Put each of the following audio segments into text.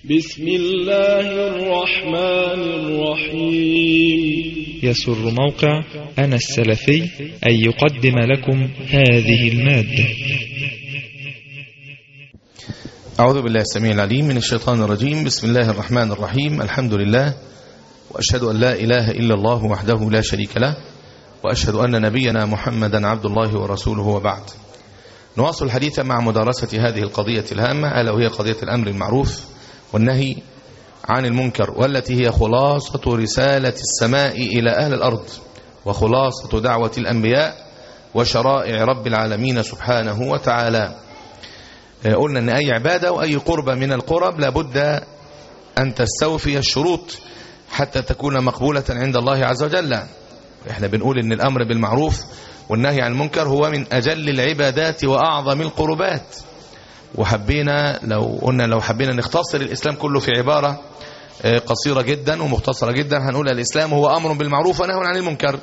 بسم الله الرحمن الرحيم يسر موقع أنا السلفي أن يقدم لكم هذه المادة أعوذ بالله السميع العليم من الشيطان الرجيم بسم الله الرحمن الرحيم الحمد لله وأشهد أن لا إله إلا الله وحده لا شريك له وأشهد أن نبينا محمدا عبد الله ورسوله وبعد نواصل الحديث مع مدارسة هذه القضية الهامة ألا وهي قضية الأمر المعروف والنهي عن المنكر والتي هي خلاصة رسالة السماء إلى أهل الأرض وخلاصة دعوة الأنبياء وشرائع رب العالمين سبحانه وتعالى قلنا أن أي عبادة وأي قربة من القرب لابد أن تستوفي الشروط حتى تكون مقبولة عند الله عز وجل احنا بنقول ان الامر بالمعروف والنهي عن المنكر هو من اجل العبادات واعظم القربات وحبينا لو قلنا لو حبينا نختصر الاسلام كله في عبارة قصيرة جدا ومختصرة جدا هنقول الاسلام هو امر بالمعروف ونهي عن المنكر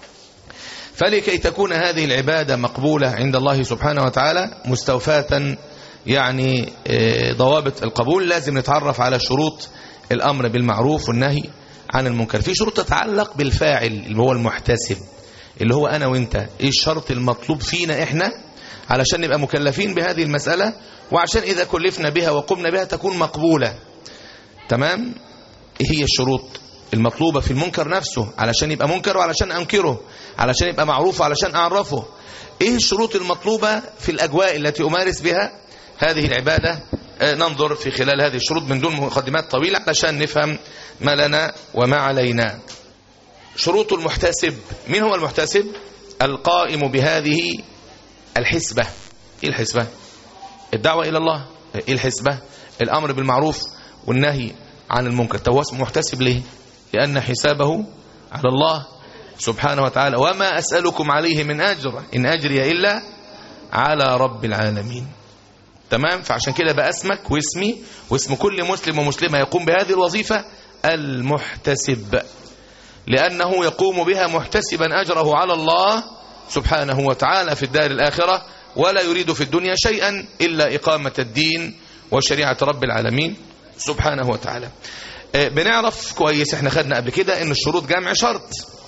فلكي تكون هذه العبادة مقبولة عند الله سبحانه وتعالى مستوفاة يعني ضوابط القبول لازم نتعرف على شروط الامر بالمعروف والنهي عن المنكر في شروط تتعلق بالفاعل اللي هو المحتسب اللي هو أنا وإنت إيه الشرط المطلوب فينا إحنا علشان نبقى مكلفين بهذه المسألة وعشان إذا كلفنا بها وقمنا بها تكون مقبولة تمام إيه هي الشروط المطلوبة في المنكر نفسه علشان يبقى منكر وعلشان أنكره علشان يبقى معروف وعلشان أعرفه إيه الشروط المطلوبة في الأجواء التي أمارس بها هذه العبادة ننظر في خلال هذه الشروط من دون مقدمات طويلة علشان نفهم ما لنا وما علينا شروط المحتسب من هو المحتسب القائم بهذه الحسبة ايه الحسبة الدعوة الى الله ايه الحسبة الامر بالمعروف والنهي عن المنكر طب هو اسمه محتسب ليه لان حسابه على الله سبحانه وتعالى وما اسألكم عليه من اجر ان اجري الا على رب العالمين تمام فعشان كده بقى اسمك واسمي واسم كل مسلم ومسلمة يقوم بهذه الوظيفة المحتسب لأنه يقوم بها محتسبا أجره على الله سبحانه وتعالى في الدار الآخرة ولا يريد في الدنيا شيئا إلا إقامة الدين وشريعة رب العالمين سبحانه وتعالى بنعرف كويس احنا خدنا قبل كده ان الشروط جمع شرط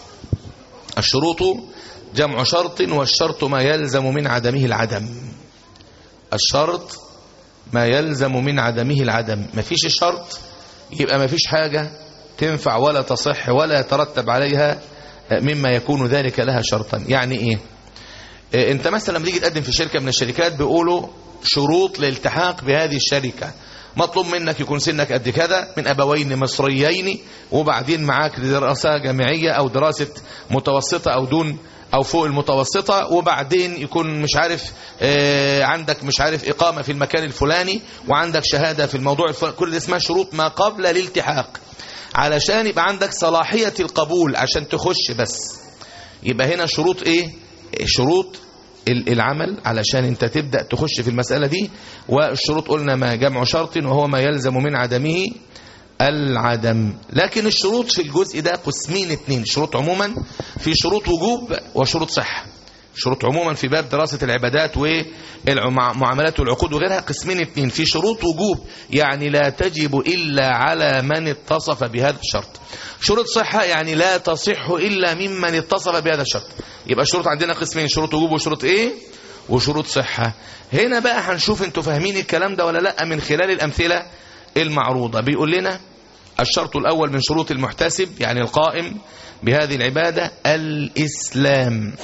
الشروط جمع شرط والشرط ما يلزم من عدمه العدم الشرط ما يلزم من عدمه العدم ما فيش الشرط يبقى ما فيش حاجة تنفع ولا تصح ولا يترتب عليها مما يكون ذلك لها شرطا يعني ايه انت مثلا لما تيجي تقدم في شركة من الشركات بيقولوا شروط للالتحاق بهذه الشركة مطلوب منك يكون سنك قد كذا من أبوين مصريين وبعدين معاك دراسة جامعية أو دراسة متوسطة أو دون او فوق المتوسطة وبعدين يكون مش عارف عندك مش عارف اقامة في المكان الفلاني وعندك شهادة في الموضوع الفلاني كل اسمها شروط ما قبل الالتحاق علشان يبقى عندك صلاحية القبول عشان تخش بس يبقى هنا شروط ايه شروط العمل علشان انت تبدأ تخش في المسألة دي والشروط قلنا ما جمع شرط وهو ما يلزم من عدمه العدم لكن الشروط في الجزء ده قسمين اتنين شروط عموما في شروط وجوب وشروط صحة شروط عموما في باب دراسة العبادات والمعاملات والعقود وغيرها قسمين اتنين في شروط وجوب يعني لا تجب إلا على من اتصف بهذا الشرط شروط صحة يعني لا تصح إلا ممن اتصف بهذا الشرط يبقى الشروط عندنا قسمين شروط وجوب وشروط ايه وشروط صحة هنا بقى هنشوف انتوا فاهمين الكلام ده ولا لا من خلال الأمثلة المعروضة بيقول لنا الشرط الأول من شروط المحتسب يعني القائم بهذه العبادة الإسلام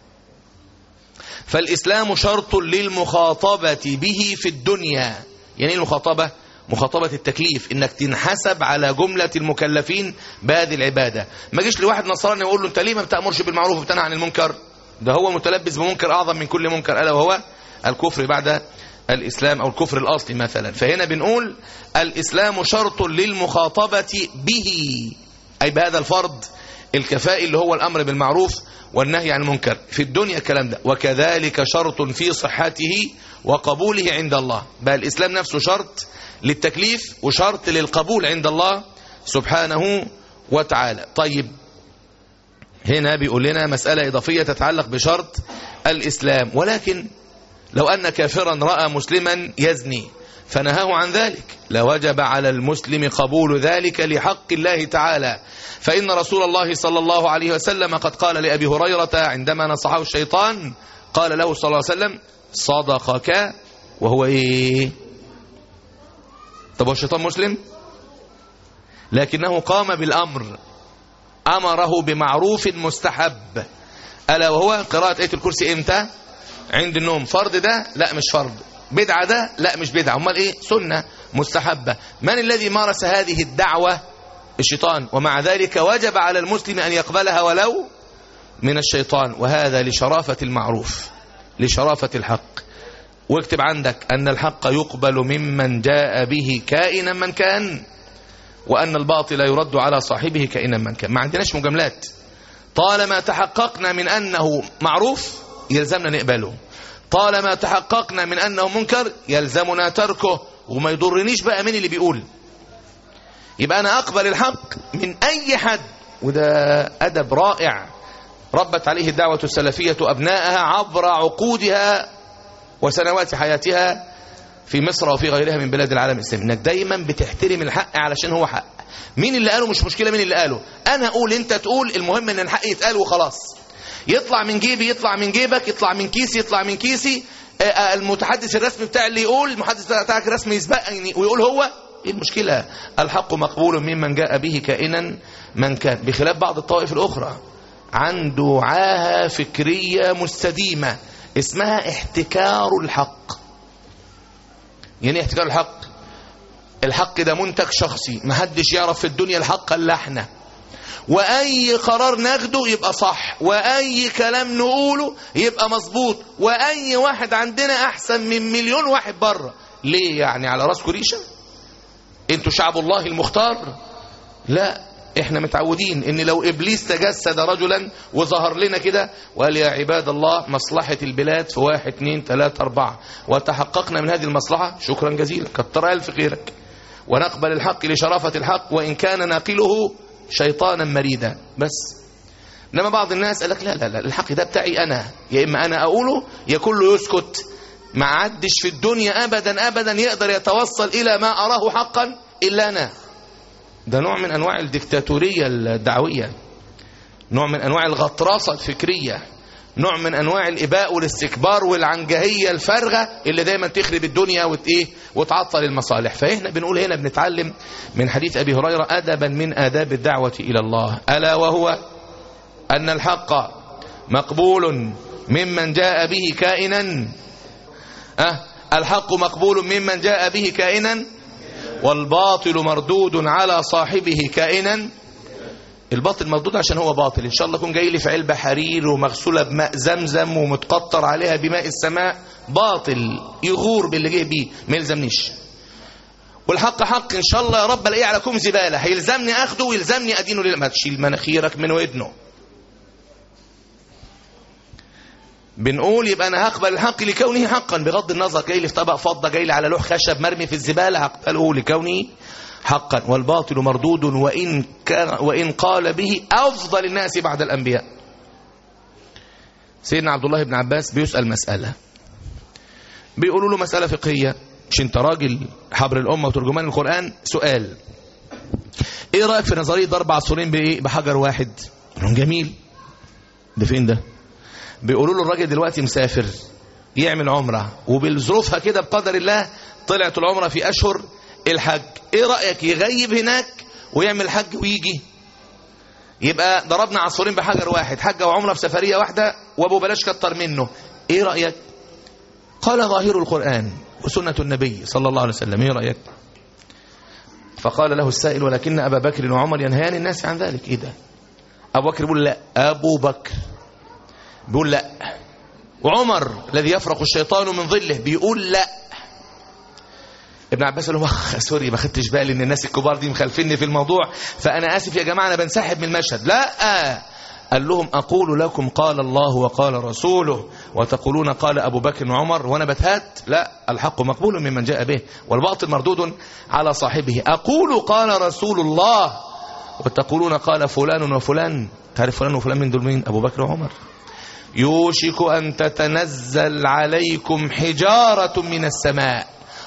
فالإسلام شرط للمخاطبة به في الدنيا يعني المخاطبة مخاطبة التكليف انك تنحسب على جملة المكلفين بهذه العبادة ما جيش لواحد نصراني يقول له انت ليه ما بتأمرش بالمعروف وبتنهى عن المنكر ده هو متلبس بمنكر أعظم من كل منكر ألا وهو الكفر بعد الإسلام أو الكفر الأصلي مثلا فهنا بنقول الإسلام شرط للمخاطبة به أي بهذا الفرض الكفاء اللي هو الأمر بالمعروف والنهي عن المنكر في الدنيا الكلام ده وكذلك شرط في صحته وقبوله عند الله بقى الإسلام نفسه شرط للتكليف وشرط للقبول عند الله سبحانه وتعالى طيب هنا بيقول لنا مسألة إضافية تتعلق بشرط الإسلام ولكن لو أن كافرا رأى مسلما يزني فنهاه عن ذلك لوجب على المسلم قبول ذلك لحق الله تعالى فإن رسول الله صلى الله عليه وسلم قد قال لأبي هريرة عندما نصحه الشيطان قال له صلى الله عليه وسلم صدقك وهو إيه طب هو الشيطان مسلم لكنه قام بالأمر أمره بمعروف مستحب ألا وهو قراءة آية الكرسي إمتى عند النوم فرض ده لا مش فرض بدعة ده لا مش بدعة امال ايه سنة مستحبة من الذي مارس هذه الدعوة الشيطان ومع ذلك وجب على المسلم أن يقبلها ولو من الشيطان وهذا لشرافة المعروف لشرافة الحق واكتب عندك أن الحق يقبل ممن جاء به كائنا من كان وأن الباطل يرد على صاحبه كائنا من كان ما عندناش مجاملات طالما تحققنا من أنه معروف يلزمنا نقبله طالما تحققنا من أنه منكر يلزمنا تركه وما يضرنيش بقى مين اللي بيقول يبقى أنا أقبل الحق من أي حد وده أدب رائع ربت عليه الدعوة السلفية أبنائها عبر عقودها وسنوات حياتها في مصر وفي غيرها من بلاد العالم الإسلامي انك دايما بتحترم الحق علشان هو حق مين اللي قاله مش مشكلة مين اللي قاله انا اقول انت تقول المهم ان الحق يتقال وخلاص يطلع من جيبي يطلع من جيبك يطلع من كيسي يطلع من كيسي المتحدث الرسمي بتاع اللي يقول المحدث بتاعك الرسمي يسبقني ويقول هو ايه المشكلة الحق مقبول ممن جاء به كائنا من كان بخلاف بعض الطوائف الأخرى عنده عاهة فكرية مستديمة اسمها احتكار الحق يعني ايه احتكار الحق الحق ده منتج شخصي محدش يعرف في الدنيا الحق الا احنا واي قرار ناخده يبقى صح واي كلام نقوله يبقى مظبوط واي واحد عندنا احسن من مليون واحد بره ليه يعني على راسكم ريشه انتوا شعب الله المختار لا احنا متعودين ان لو ابليس تجسد رجلا وظهر لنا كده وقال يا عباد الله مصلحة البلاد في واحد اتنين تلاتة اربعة وتحققنا من هذه المصلحة شكرا جزيلا كتر الف خيرك ونقبل الحق لشرافة الحق وان كان ناقله شيطانا مريدا بس انما بعض الناس قال لك لا لا لا الحق ده بتاعي انا يا اما انا اقوله يا كله يسكت ما عدش في الدنيا ابدا ابدا يقدر يتوصل الى ما اراه حقا الا انا ده نوع من انواع الدكتاتوريه الدعويه نوع من انواع الغطرسه الفكريه نوع من انواع الاباء والاستكبار والعنجهيه الفارغه اللي دايما تخرب الدنيا وت ايه وتعطل المصالح فاحنا بنقول هنا بنتعلم من حديث ابي هريره ادبا من اداب الدعوه الى الله الا وهو ان الحق مقبول ممن جاء به كائنا أه الحق مقبول ممن جاء به كائنا والباطل مردود على صاحبه كائنا الباطل مردود عشان هو باطل ان شاء الله يكون جاي لي في علبه حرير ومغسوله بماء زمزم ومتقطر عليها بماء السماء باطل يغور باللي جه بيه ما يلزمنيش والحق حق ان شاء الله يا رب الاقيه على كوم زباله هيلزمني اخده ويلزمني ادينه لله ما تشيل مناخيرك من ودنه بنقول يبقى انا هقبل الحق لكونه حقا بغض النظر جاي لي في طبق فضه جاي لي على لوح خشب مرمي في الزباله هقبله لكونه حقا والباطل مردود وان كان وان قال به افضل الناس بعد الانبياء سيدنا عبد الله بن عباس بيسال مساله بيقولوا له مساله فقهيه مش انت راجل حبر الامه وترجمان القران سؤال ايه رايك في نظريه ضرب عصفورين بايه بحجر واحد جميل ده فين ده بيقولوا له الراجل دلوقتي مسافر يعمل عمرة وبالظروفها كده بقدر الله طلعت العمرة في أشهر الحج ايه رأيك يغيب هناك ويعمل حج ويجي يبقى ضربنا عصفورين بحجر واحد حجة وعمرة في سفرية واحدة وابو بلاش كتر منه ايه رأيك قال ظاهر القرآن وسنة النبي صلى الله عليه وسلم ايه رأيك فقال له السائل ولكن أبا بكر وعمر ينهيان الناس عن ذلك ايه ده أبو بكر يقول لا أبو بكر بيقول لا وعمر الذي يفرق الشيطان من ظله بيقول لا ابن عباس قال له سوري ما خدتش بالي ان الناس الكبار دي مخالفيني في الموضوع فانا اسف يا جماعه انا بنسحب من المشهد لا قال لهم اقول لكم قال الله وقال رسوله وتقولون قال ابو بكر وعمر وانا بتهات لا الحق مقبول ممن جاء به والباطل مردود على صاحبه اقول قال رسول الله وتقولون قال فلان وفلان تعرف فلان وفلان من دول مين ابو بكر وعمر يوشك أن تتنزل عليكم حجارة من السماء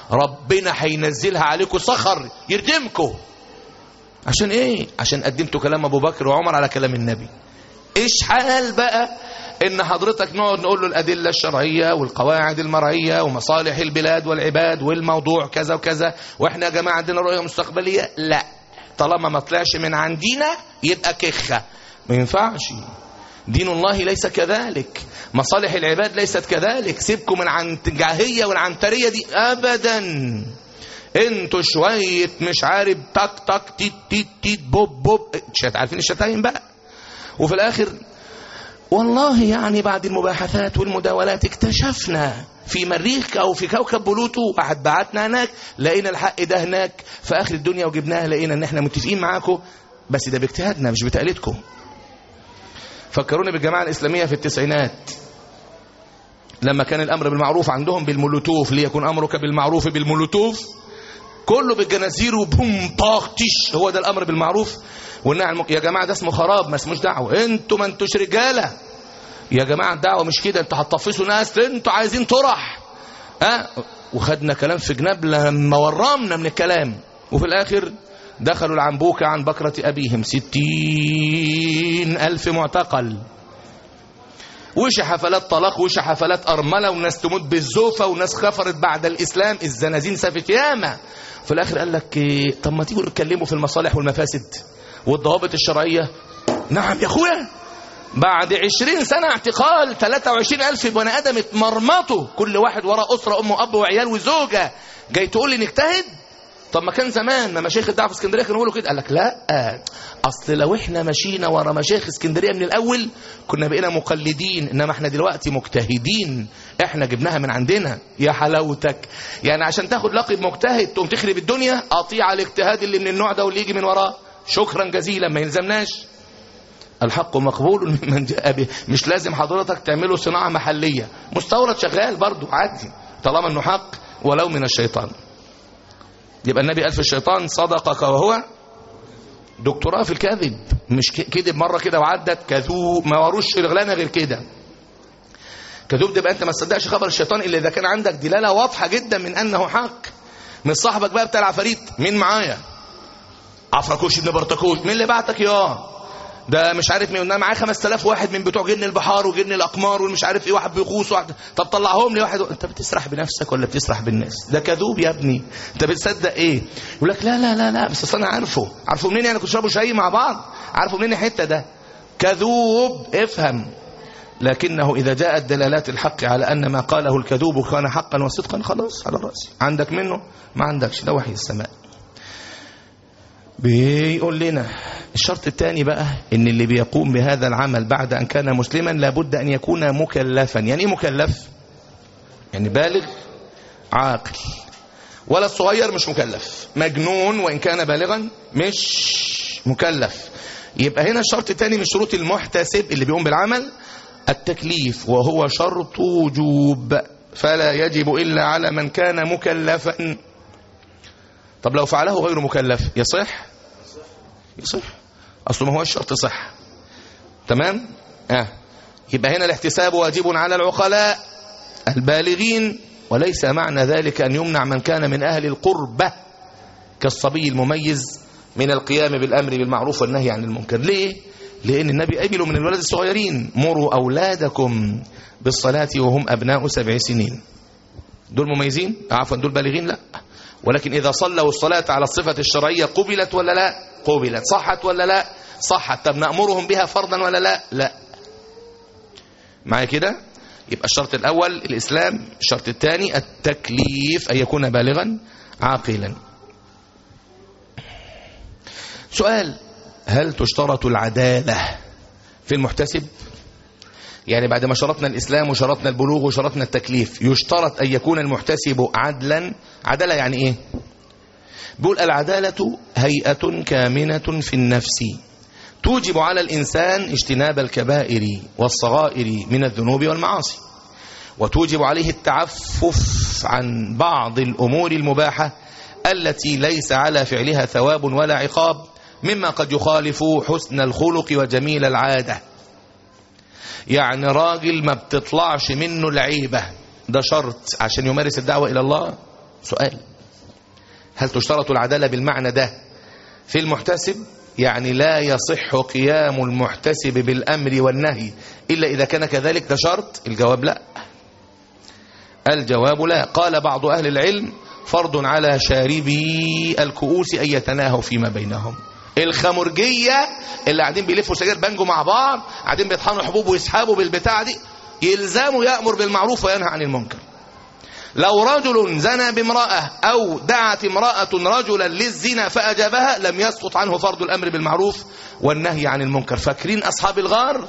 ربنا هينزلها عليكم صخر يردمكم عشان ايه عشان قدمتوا كلام ابو بكر وعمر على كلام النبي ايش حال بقى ان حضرتك نقعد نقول له الادله الشرعيه والقواعد المرعيه ومصالح البلاد والعباد والموضوع كذا وكذا واحنا يا جماعه عندنا رؤيه مستقبليه لا طالما ما طلعش من عندنا يبقى كخه ما ينفعش دين الله ليس كذلك مصالح العباد ليست كذلك سيبكم من عن الجاهيه والعنتريه دي ابدا انتوا شويه مش عارف تك تك تيت تيت تيت بوب بوب شت عارفين الشتايم بقى وفي الاخر والله يعني بعد المباحثات والمداولات اكتشفنا في مريخ او في كوكب بلوتو واحد بعتنا هناك لقينا الحق ده هناك في اخر الدنيا وجبناه لقينا ان احنا متفقين معاكم بس ده باجتهادنا مش بتقليدكم فكروني بالجماعه الاسلاميه في التسعينات لما كان الامر بالمعروف عندهم بالمولوتوف ليكن امرك بالمعروف بالمولوتوف كله بالجنازير وبوم طاخ تش هو ده الامر بالمعروف والنهي عن المنكر يا جماعه ده اسمه خراب ما اسموش دعوه انتوا ما انتوش رجاله يا جماعه الدعوه مش كده انتوا هتطفشوا ناس انتوا عايزين طرح ها أه؟ وخدنا كلام في جناب لما ورمنا من الكلام وفي الاخر دخلوا العنبوكة عن بكرة أبيهم ستين ألف معتقل وش حفلات طلاق وش حفلات أرملة وناس تموت بالزوفة وناس كفرت بعد الإسلام الزنازين سافت ياما في الآخر قال لك إيه طب ما تيجوا نتكلموا في المصالح والمفاسد والضوابط الشرعية نعم يا أخويا بعد عشرين سنة اعتقال 23 ألف بني آدم اتمرمطوا كل واحد وراء أسرة أم وأب وعيال وزوجة جاي تقول لي نجتهد طب ما كان زمان ما مشايخ الدعوه في اسكندريه كانوا يقولوا كده قال لك لا اصل لو احنا مشينا ورا مشايخ اسكندريه من الاول كنا بقينا مقلدين انما احنا دلوقتي مجتهدين احنا جبناها من عندنا يا حلاوتك يعني عشان تاخد لقب مجتهد تقوم تخرب الدنيا اطيع الاجتهاد اللي من النوع ده واللي يجي من وراه شكرا جزيلا ما يلزمناش الحق مقبول ممن جاء به مش لازم حضرتك تعمله صناعه محليه مستورد شغال برضو عادي طالما انه حق ولو من الشيطان يبقى النبي قال في الشيطان صدقك وهو دكتوراه في الكذب مش كذب مره كده وعدت كذوب ما وروش شغلانه غير كده كذوب ده يبقى انت ما تصدقش خبر الشيطان الا اذا كان عندك دلاله واضحه جدا من انه حق من صاحبك بقى بتاع العفاريت مين معايا عفركوش ابن برتكوش مين اللي بعتك يا ده مش عارف مين معاه 5000 واحد من بتوع جن البحار وجن الاقمار ومش عارف ايه واحد بيغوص واحد طب طلعهم لي واحد انت بتسرح بنفسك ولا بتسرح بالناس ده كذوب يا ابني انت بتصدق ايه يقول لك لا لا لا لا بس اصل انا عارفه عارفه منين يعني كنت شربوا شاي مع بعض عارفه منين الحته ده كذوب افهم لكنه إذا جاءت دلالات الحق على أن ما قاله الكذوب كان حقا وصدقا خلاص على رأسي عندك منه ما عندكش ده وحي السماء بيقول لنا الشرط الثاني بقى ان اللي بيقوم بهذا العمل بعد ان كان مسلما لابد ان يكون مكلفا يعني ايه مكلف يعني بالغ عاقل ولا الصغير مش مكلف مجنون وان كان بالغا مش مكلف يبقى هنا الشرط الثاني من شروط المحتسب اللي بيقوم بالعمل التكليف وهو شرط وجوب فلا يجب الا على من كان مكلفا طب لو فعله غير مكلف يصح يصح اصله ما هو الشرط صح تمام اه يبقى هنا الاحتساب واجب على العقلاء البالغين وليس معنى ذلك ان يمنع من كان من اهل القربة كالصبي المميز من القيام بالامر بالمعروف والنهي عن المنكر ليه لان النبي قبله من الولد الصغيرين مروا اولادكم بالصلاه وهم ابناء سبع سنين دول مميزين عفوا دول بالغين لا ولكن إذا صلوا الصلاة على الصفة الشرعية قبلت ولا لا قبلت صحت ولا لا صحت طب نأمرهم بها فرضا ولا لا لا معايا كده يبقى الشرط الأول الإسلام الشرط الثاني التكليف أن يكون بالغا عاقلا سؤال هل تشترط العدالة في المحتسب يعني بعد ما شرطنا الإسلام وشرطنا البلوغ وشرطنا التكليف يشترط أن يكون المحتسب عدلا عدالة يعني إيه بيقول العدالة هيئة كامنة في النفس توجب على الإنسان اجتناب الكبائر والصغائر من الذنوب والمعاصي وتوجب عليه التعفف عن بعض الأمور المباحة التي ليس على فعلها ثواب ولا عقاب مما قد يخالف حسن الخلق وجميل العاده يعني راجل ما بتطلعش منه العيبة ده شرط عشان يمارس الدعوة إلى الله سؤال هل تشترط العدالة بالمعنى ده في المحتسب يعني لا يصح قيام المحتسب بالأمر والنهي إلا إذا كان كذلك ده شرط الجواب لا الجواب لا قال بعض أهل العلم فرض على شاربي الكؤوس أن يتناهوا فيما بينهم الخمرجية اللي قاعدين بيلفوا سجاير بانجو مع بعض قاعدين بيطحنوا حبوب ويسحبوا بالبتاع دي يلزموا يأمر بالمعروف وينهى عن المنكر لو رجل زنى بامرأة أو دعت امرأة رجلا للزنا فأجابها لم يسقط عنه فرض الأمر بالمعروف والنهي عن المنكر فاكرين أصحاب الغار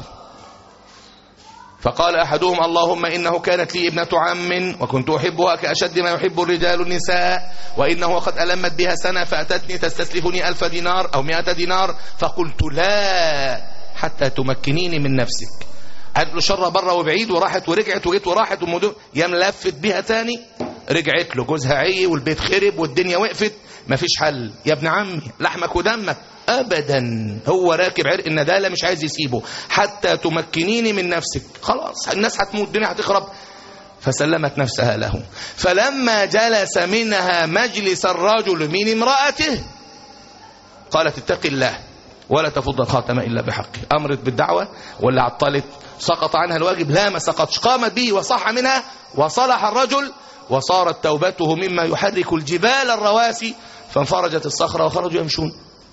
فقال أحدهم اللهم إنه كانت لي ابنة عم وكنت أحبها كأشد ما يحب الرجال النساء وإنه قد ألمت بها سنة فأتتني تستسلفني ألف دينار أو مئة دينار فقلت لا حتى تمكنيني من نفسك قالت له شر بره وبعيد وراحت ورجعت وجيت وراحت ومدو يام لفت بيها تاني رجعت له جوزها عي والبيت خرب والدنيا وقفت مفيش حل يا ابن عمي لحمك ودمك ابدا هو راكب عرق الندالة مش عايز يسيبه حتى تمكنيني من نفسك خلاص الناس هتموت الدنيا هتخرب فسلمت نفسها له فلما جلس منها مجلس الرجل من امرأته قالت اتق الله ولا تفض الخاتم إلا بحقه أمرت بالدعوة ولا عطلت سقط عنها الواجب لا ما سقطش قامت به وصح منها وصلح الرجل وصارت توبته مما يحرك الجبال الرواسي فانفرجت الصخرة وخرجوا يمشون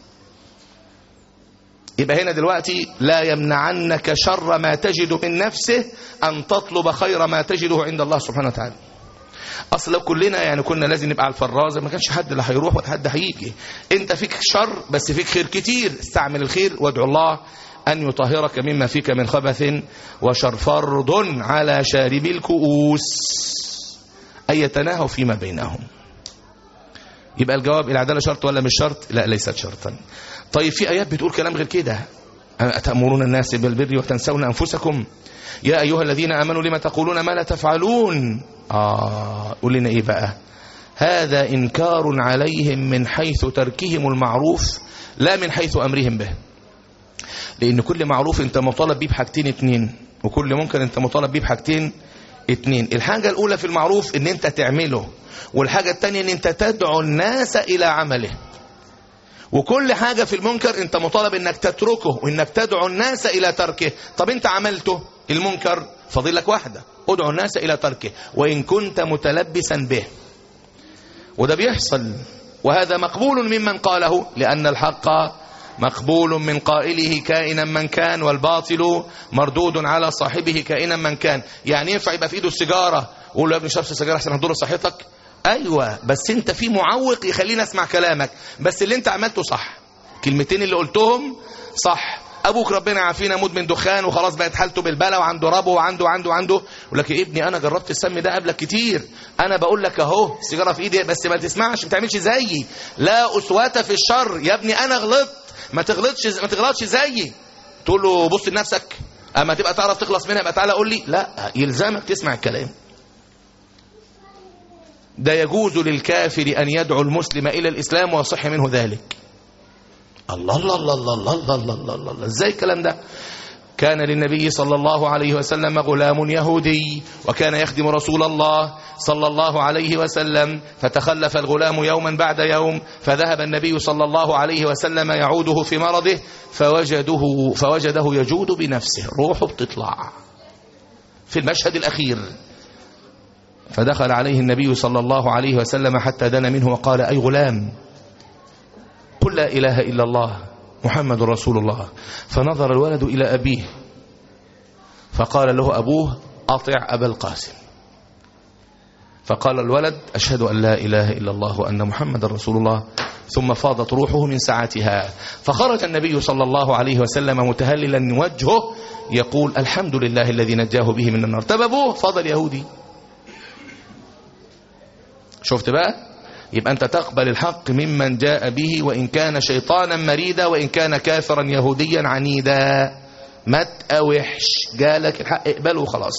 يبقى هنا دلوقتي لا يمنعنك شر ما تجد من نفسه أن تطلب خير ما تجده عند الله سبحانه وتعالى اصل لو كلنا يعني كنا لازم نبقى على الفرازه ما كانش حد اللي هيروح ولا حد هيجي انت فيك شر بس فيك خير كتير استعمل الخير وادعو الله ان يطهرك مما فيك من خبث وشر فرض على شاربي الكؤوس ان يتناهوا فيما بينهم يبقى الجواب العداله شرط ولا مش شرط لا ليست شرطا طيب في ايات بتقول كلام غير كده أتأمرون الناس بالبر وتنسون أنفسكم يا أيها الذين آمنوا لما تقولون ما لا تفعلون آه قول لنا إيه بقى هذا إنكار عليهم من حيث تركهم المعروف لا من حيث أمرهم به لأن كل معروف أنت مطالب بيه بحاجتين اتنين وكل منكر أنت مطالب بيه بحاجتين اتنين الحاجة الأولى في المعروف أن أنت تعمله والحاجة الثانية أن أنت تدعو الناس إلى عمله وكل حاجة في المنكر انت مطالب انك تتركه وانك تدعو الناس الى تركه طب انت عملته المنكر فاضل لك واحدة ادعو الناس الى تركه وان كنت متلبسا به وده بيحصل وهذا مقبول ممن قاله لان الحق مقبول من قائله كائنا من كان والباطل مردود على صاحبه كائنا من كان يعني ينفع يبقى في ايده السيجاره ويقول له يا ابني شرب السيجاره عشان هتضر صحتك ايوه بس انت في معوق يخليني اسمع كلامك بس اللي انت عملته صح كلمتين اللي قلتهم صح ابوك ربنا يعافينا مدمن دخان وخلاص بقت حالته بالبلا وعنده ربو وعنده وعنده وعنده يقول لك يا ابني انا جربت السم ده قبلك كتير انا بقول لك اهو السيجاره في ايدي بس ما تسمعش ما تعملش زيي لا اسوه في الشر يا ابني انا غلطت ما تغلطش ما تغلطش زيي تقول له بص لنفسك اما تبقى تعرف تخلص منها يبقى تعالى قول لي لا يلزمك تسمع الكلام ده يجوز للكافر أن يدعو المسلم إلى الإسلام ويصح منه ذلك الله الله الله الله الله الله الله الله الله الله ازاي الكلام ده كان للنبي صلى الله عليه وسلم غلام يهودي وكان يخدم رسول الله صلى الله عليه وسلم فتخلف الغلام يوما بعد يوم فذهب النبي صلى الله عليه وسلم يعوده في مرضه فوجده, فوجده يجود بنفسه روحه بتطلع في المشهد الأخير فدخل عليه النبي صلى الله عليه وسلم حتى دنا منه وقال أي غلام قل لا إله إلا الله محمد رسول الله فنظر الولد إلى أبيه فقال له أبوه أطع أبا القاسم فقال الولد أشهد أن لا إله إلا الله وأن محمد رسول الله ثم فاضت روحه من ساعتها فخرج النبي صلى الله عليه وسلم متهللا وجهه يقول الحمد لله الذي نجاه به من النار طب أبوه فضل يهودي شفت بقى يبقى أنت تقبل الحق ممن جاء به وإن كان شيطانا مريدا وإن كان كافرا يهوديا عنيدا ما تقاوحش جالك الحق اقبله وخلاص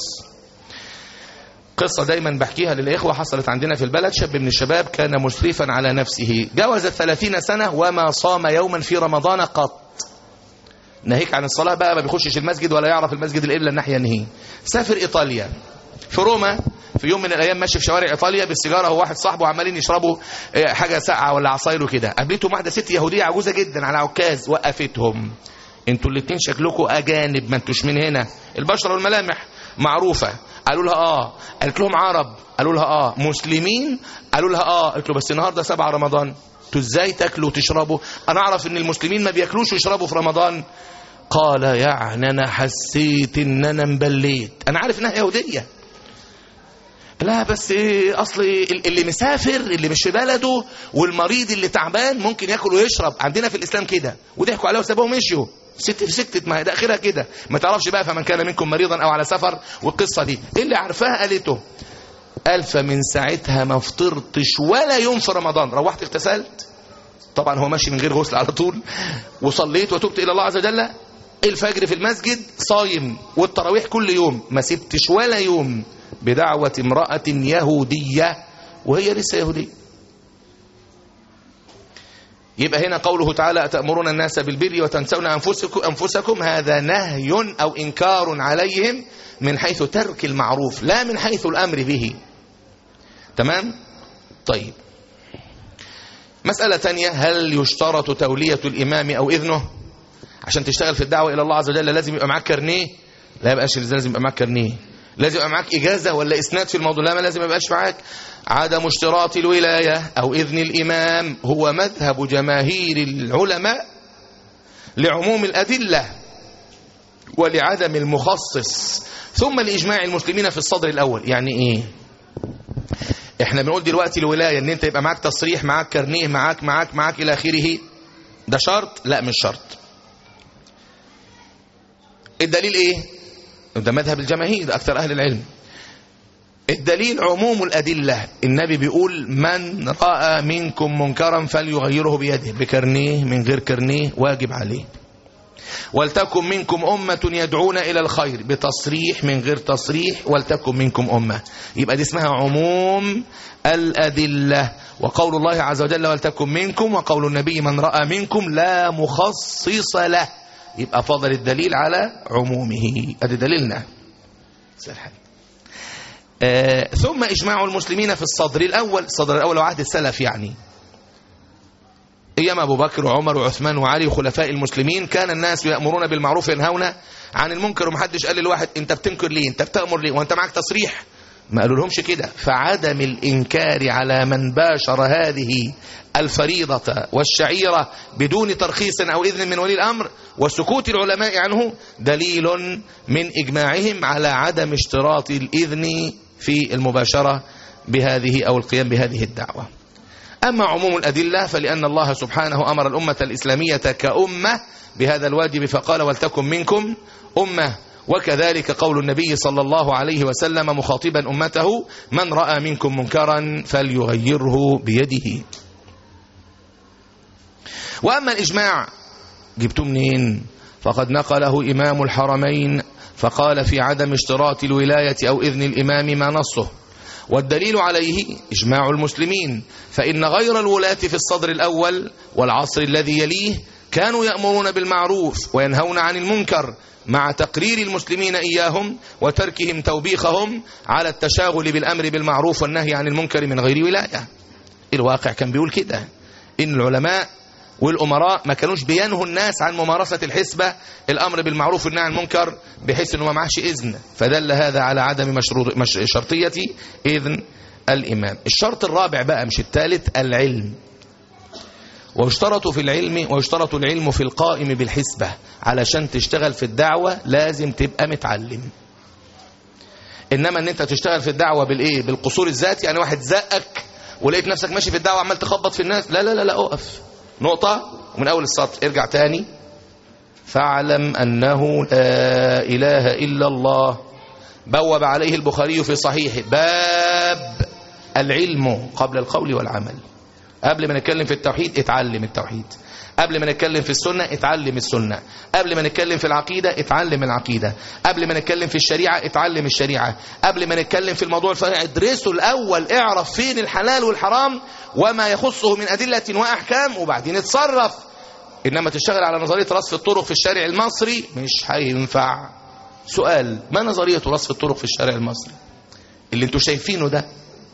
قصة دايما بحكيها للإخوة حصلت عندنا في البلد شاب من الشباب كان مسرفا على نفسه جاوز الثلاثين سنة وما صام يوما في رمضان قط ناهيك عن الصلاة بقى ما بيخشش المسجد ولا يعرف المسجد القبلة الناحية نهي سافر إيطاليا في روما في يوم من الايام ماشي في شوارع ايطاليا بالسيجاره هو واحد صاحبه عمالين يشربوا آه، حاجه ساقعه ولا عصاير وكده قابلتهم واحده ست يهوديه عجوزه جدا على عكاز وقفتهم انتوا الاتنين شكلكم اجانب ما انتوش من هنا البشره والملامح معروفه قالوا لها اه قالت لهم عرب قالوا لها اه مسلمين قالوا لها اه قالت له بس النهارده سبع رمضان انتوا ازاي تاكلوا وتشربوا انا اعرف ان المسلمين ما بياكلوش ويشربوا في رمضان قال يعني انا حسيت ان انا مبليت انا عارف انها يهوديه لا بس إيه اصل اللي مسافر اللي مش في بلده والمريض اللي تعبان ممكن ياكل ويشرب عندنا في الاسلام كده وضحكوا عليه وسابوه ومشيوا ست في سكتت ما هي ده اخرها كده ما تعرفش بقى فمن كان منكم مريضا او على سفر والقصه دي إيه اللي عارفاها قالته قال فمن ساعتها ما فطرتش ولا يوم في رمضان روحت اغتسلت طبعا هو ماشي من غير غسل على طول وصليت وتبت الى الله عز وجل الفجر في المسجد صايم والتراويح كل يوم ما سبتش ولا يوم بدعوة امرأة يهودية وهي لسه يهودية يبقى هنا قوله تعالى أتأمرون الناس بالبر وتنسون أنفسكم, أنفسكم هذا نهي أو إنكار عليهم من حيث ترك المعروف لا من حيث الأمر به تمام طيب مسألة تانية هل يشترط تولية الإمام أو إذنه عشان تشتغل في الدعوة إلى الله عز وجل لازم يبقى معاك كارنيه لا يبقاش لازم يبقى معاك كارنيه لازم يبقى معاك إجازة ولا إسناد في الموضوع لا ما لازم يبقاش معاك عدم اشتراط الولاية أو إذن الإمام هو مذهب جماهير العلماء لعموم الأدلة ولعدم المخصص ثم لإجماع المسلمين في الصدر الأول يعني إيه احنا بنقول دلوقتي الولاية ان انت يبقى معاك تصريح معاك كارنيه معاك معاك معاك الى اخره ده شرط لا مش شرط الدليل ايه ده مذهب الجماهير ده اكثر اهل العلم الدليل عموم الأدلة النبي بيقول من رأى منكم منكرا فليغيره بيده بكرنيه من غير كرنيه واجب عليه ولتكن منكم أمة يدعون إلى الخير بتصريح من غير تصريح ولتكن منكم أمة يبقى دي اسمها عموم الأدلة وقول الله عز وجل ولتكن منكم وقول النبي من رأى منكم لا مخصص له يبقى فضل الدليل على عمومه ادي دليلنا آه ثم اجماع المسلمين في الصدر الاول الصدر الاول وعهد السلف يعني ايام ابو بكر وعمر وعثمان وعلي وخلفاء المسلمين كان الناس يامرون بالمعروف وينهون عن المنكر ومحدش قال للواحد انت بتنكر ليه انت بتامر ليه وانت معاك تصريح ما قالوا لهمش كده فعدم الإنكار على من باشر هذه الفريضة والشعيرة بدون ترخيص أو إذن من ولي الأمر وسكوت العلماء عنه دليل من إجماعهم على عدم اشتراط الإذن في المباشرة بهذه أو القيام بهذه الدعوة أما عموم الأدلة فلأن الله سبحانه أمر الأمة الإسلامية كأمة بهذا الواجب فقال ولتكن منكم أمة وكذلك قول النبي صلى الله عليه وسلم مخاطبا أمته من رأى منكم منكرا فليغيره بيده وأما الإجماع جبتم منين فقد نقله إمام الحرمين فقال في عدم اشتراط الولاية أو إذن الإمام ما نصه والدليل عليه إجماع المسلمين فإن غير الولاة في الصدر الأول والعصر الذي يليه كانوا يأمرون بالمعروف وينهون عن المنكر مع تقرير المسلمين إياهم وتركهم توبيخهم على التشاغل بالأمر بالمعروف والنهي عن المنكر من غير ولاية الواقع كان بيقول كده إن العلماء والأمراء ما كانوش بينهوا الناس عن ممارسة الحسبة الأمر بالمعروف والنهي عن المنكر بحيث أنه ما معهش إذن فدل هذا على عدم مشروط مش شرطية إذن الإمام الشرط الرابع بقى مش الثالث العلم ويشترط في العلم ويشترط العلم في القائم بالحسبة علشان تشتغل في الدعوة لازم تبقى متعلم إنما أن أنت تشتغل في الدعوة بالإيه بالقصور الذاتي يعني واحد زقك ولقيت نفسك ماشي في الدعوة عمال تخبط في الناس لا لا لا لا أقف نقطة ومن أول السطر ارجع تاني فاعلم أنه لا إله إلا الله بوب عليه البخاري في صحيحه باب العلم قبل القول والعمل قبل ما نتكلم في التوحيد اتعلم التوحيد قبل ما نتكلم في السنة اتعلم السنة قبل ما نتكلم في العقيدة اتعلم العقيدة قبل ما نتكلم في الشريعة اتعلم الشريعة قبل ما نتكلم في الموضوع الفرعي ادرسه الأول اعرف فين الحلال والحرام وما يخصه من أدلة وأحكام وبعدين اتصرف إنما تشتغل على نظرية رصف الطرق في الشارع المصري مش هينفع سؤال ما نظرية رصف الطرق في الشارع المصري اللي انتوا شايفينه ده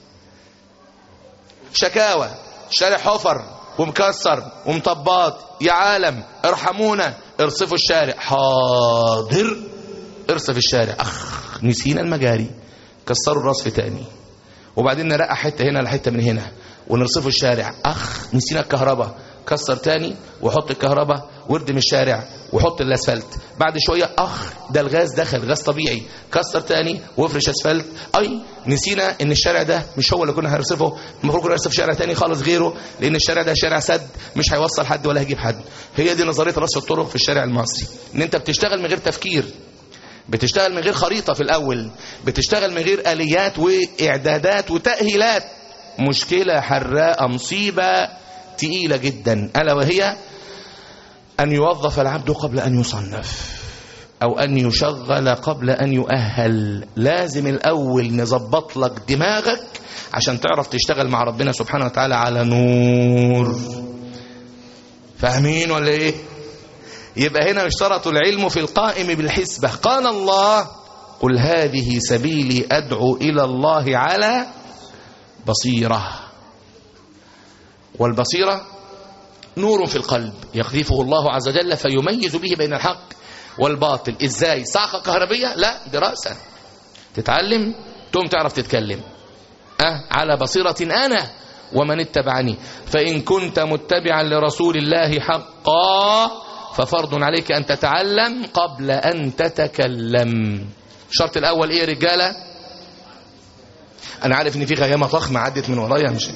شكاوى شارع حفر ومكسر ومطبات يا عالم ارحمونا ارصفوا الشارع حاضر ارصف الشارع اخ نسينا المجاري كسروا الرصف تاني وبعدين نرقع حته هنا لحته من هنا ونرصفوا الشارع اخ نسينا الكهرباء كسر تاني وحط الكهرباء واردم الشارع وحط الاسفلت بعد شويه اخ ده الغاز دخل غاز طبيعي كسر تاني وافرش اسفلت اي نسينا ان الشارع ده مش هو اللي كنا هنرصفه المفروض كنا نرصف شارع تاني خالص غيره لان الشارع ده شارع سد مش هيوصل حد ولا هيجيب حد هي دي نظريه رصف الطرق في الشارع المصري ان انت بتشتغل من غير تفكير بتشتغل من غير خريطة في الأول بتشتغل من غير آليات وإعدادات وتأهيلات مشكلة حراءة مصيبة تقيلة جدا ألا وهي أن يوظف العبد قبل أن يصنف أو أن يشغل قبل أن يؤهل لازم الأول نظبط لك دماغك عشان تعرف تشتغل مع ربنا سبحانه وتعالى على نور فاهمين ولا إيه يبقى هنا يشترط العلم في القائم بالحسبة قال الله قل هذه سبيلي أدعو إلى الله على بصيرة والبصيرة نور في القلب يقذفه الله عز وجل فيميز به بين الحق والباطل ازاي صعقة كهربية لا دراسة تتعلم تقوم تعرف تتكلم أه على بصيرة أنا ومن اتبعني فإن كنت متبعا لرسول الله حقا ففرض عليك أن تتعلم قبل أن تتكلم الشرط الأول إيه يا رجالة أنا عارف إن في غيامة ضخمة عدت من ورايا مش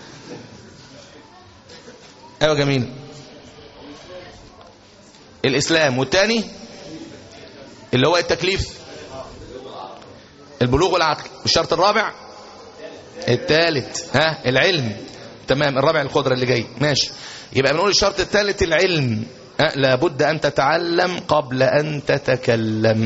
أيوة جميل الإسلام والتاني اللي هو التكليف البلوغ والعقل الشرط الرابع الثالث ها العلم تمام الرابع القدرة اللي جاي ماشي يبقى بنقول الشرط الثالث العلم أه لابد أن تتعلم قبل أن تتكلم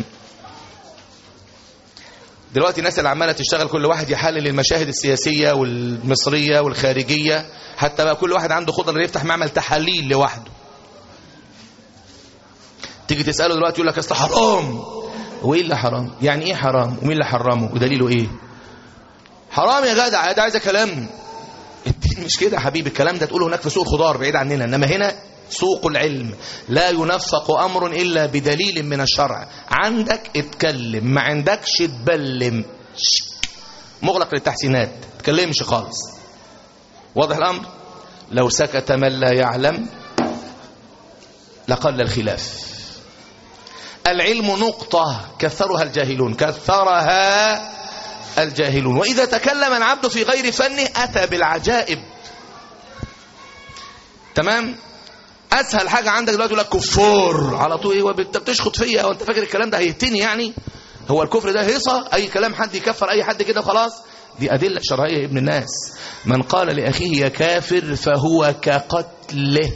دلوقتي الناس اللي عماله تشتغل كل واحد يحلل المشاهد السياسيه والمصريه والخارجيه حتى بقى كل واحد عنده قدره يفتح معمل تحاليل لوحده تيجي تساله دلوقتي يقول لك اصل حرام وايه اللي حرام يعني ايه حرام ومين اللي حرمه ودليله ايه حرام يا جدع ده عايزه كلام الدين مش كده يا حبيبي الكلام ده تقوله هناك في سوق الخضار بعيد عننا انما هنا سوق العلم لا ينفق امر الا بدليل من الشرع عندك اتكلم ما عندكش تبلم مغلق للتحسينات تكلمش خالص واضح الامر لو سكت من لا يعلم لقل الخلاف العلم نقطة كثرها الجاهلون كثرها الجاهلون وإذا تكلم العبد في غير فنه أتى بالعجائب تمام اسهل حاجه عندك دلوقتي يقول لك كفار على طول ايه انت بتشخط فيا وانت فاكر الكلام ده هيهتني يعني هو الكفر ده هيصه اي كلام حد يكفر اي حد كده خلاص دي ادله شرعيه يا ابن الناس من قال لاخيه يا كافر فهو كقتله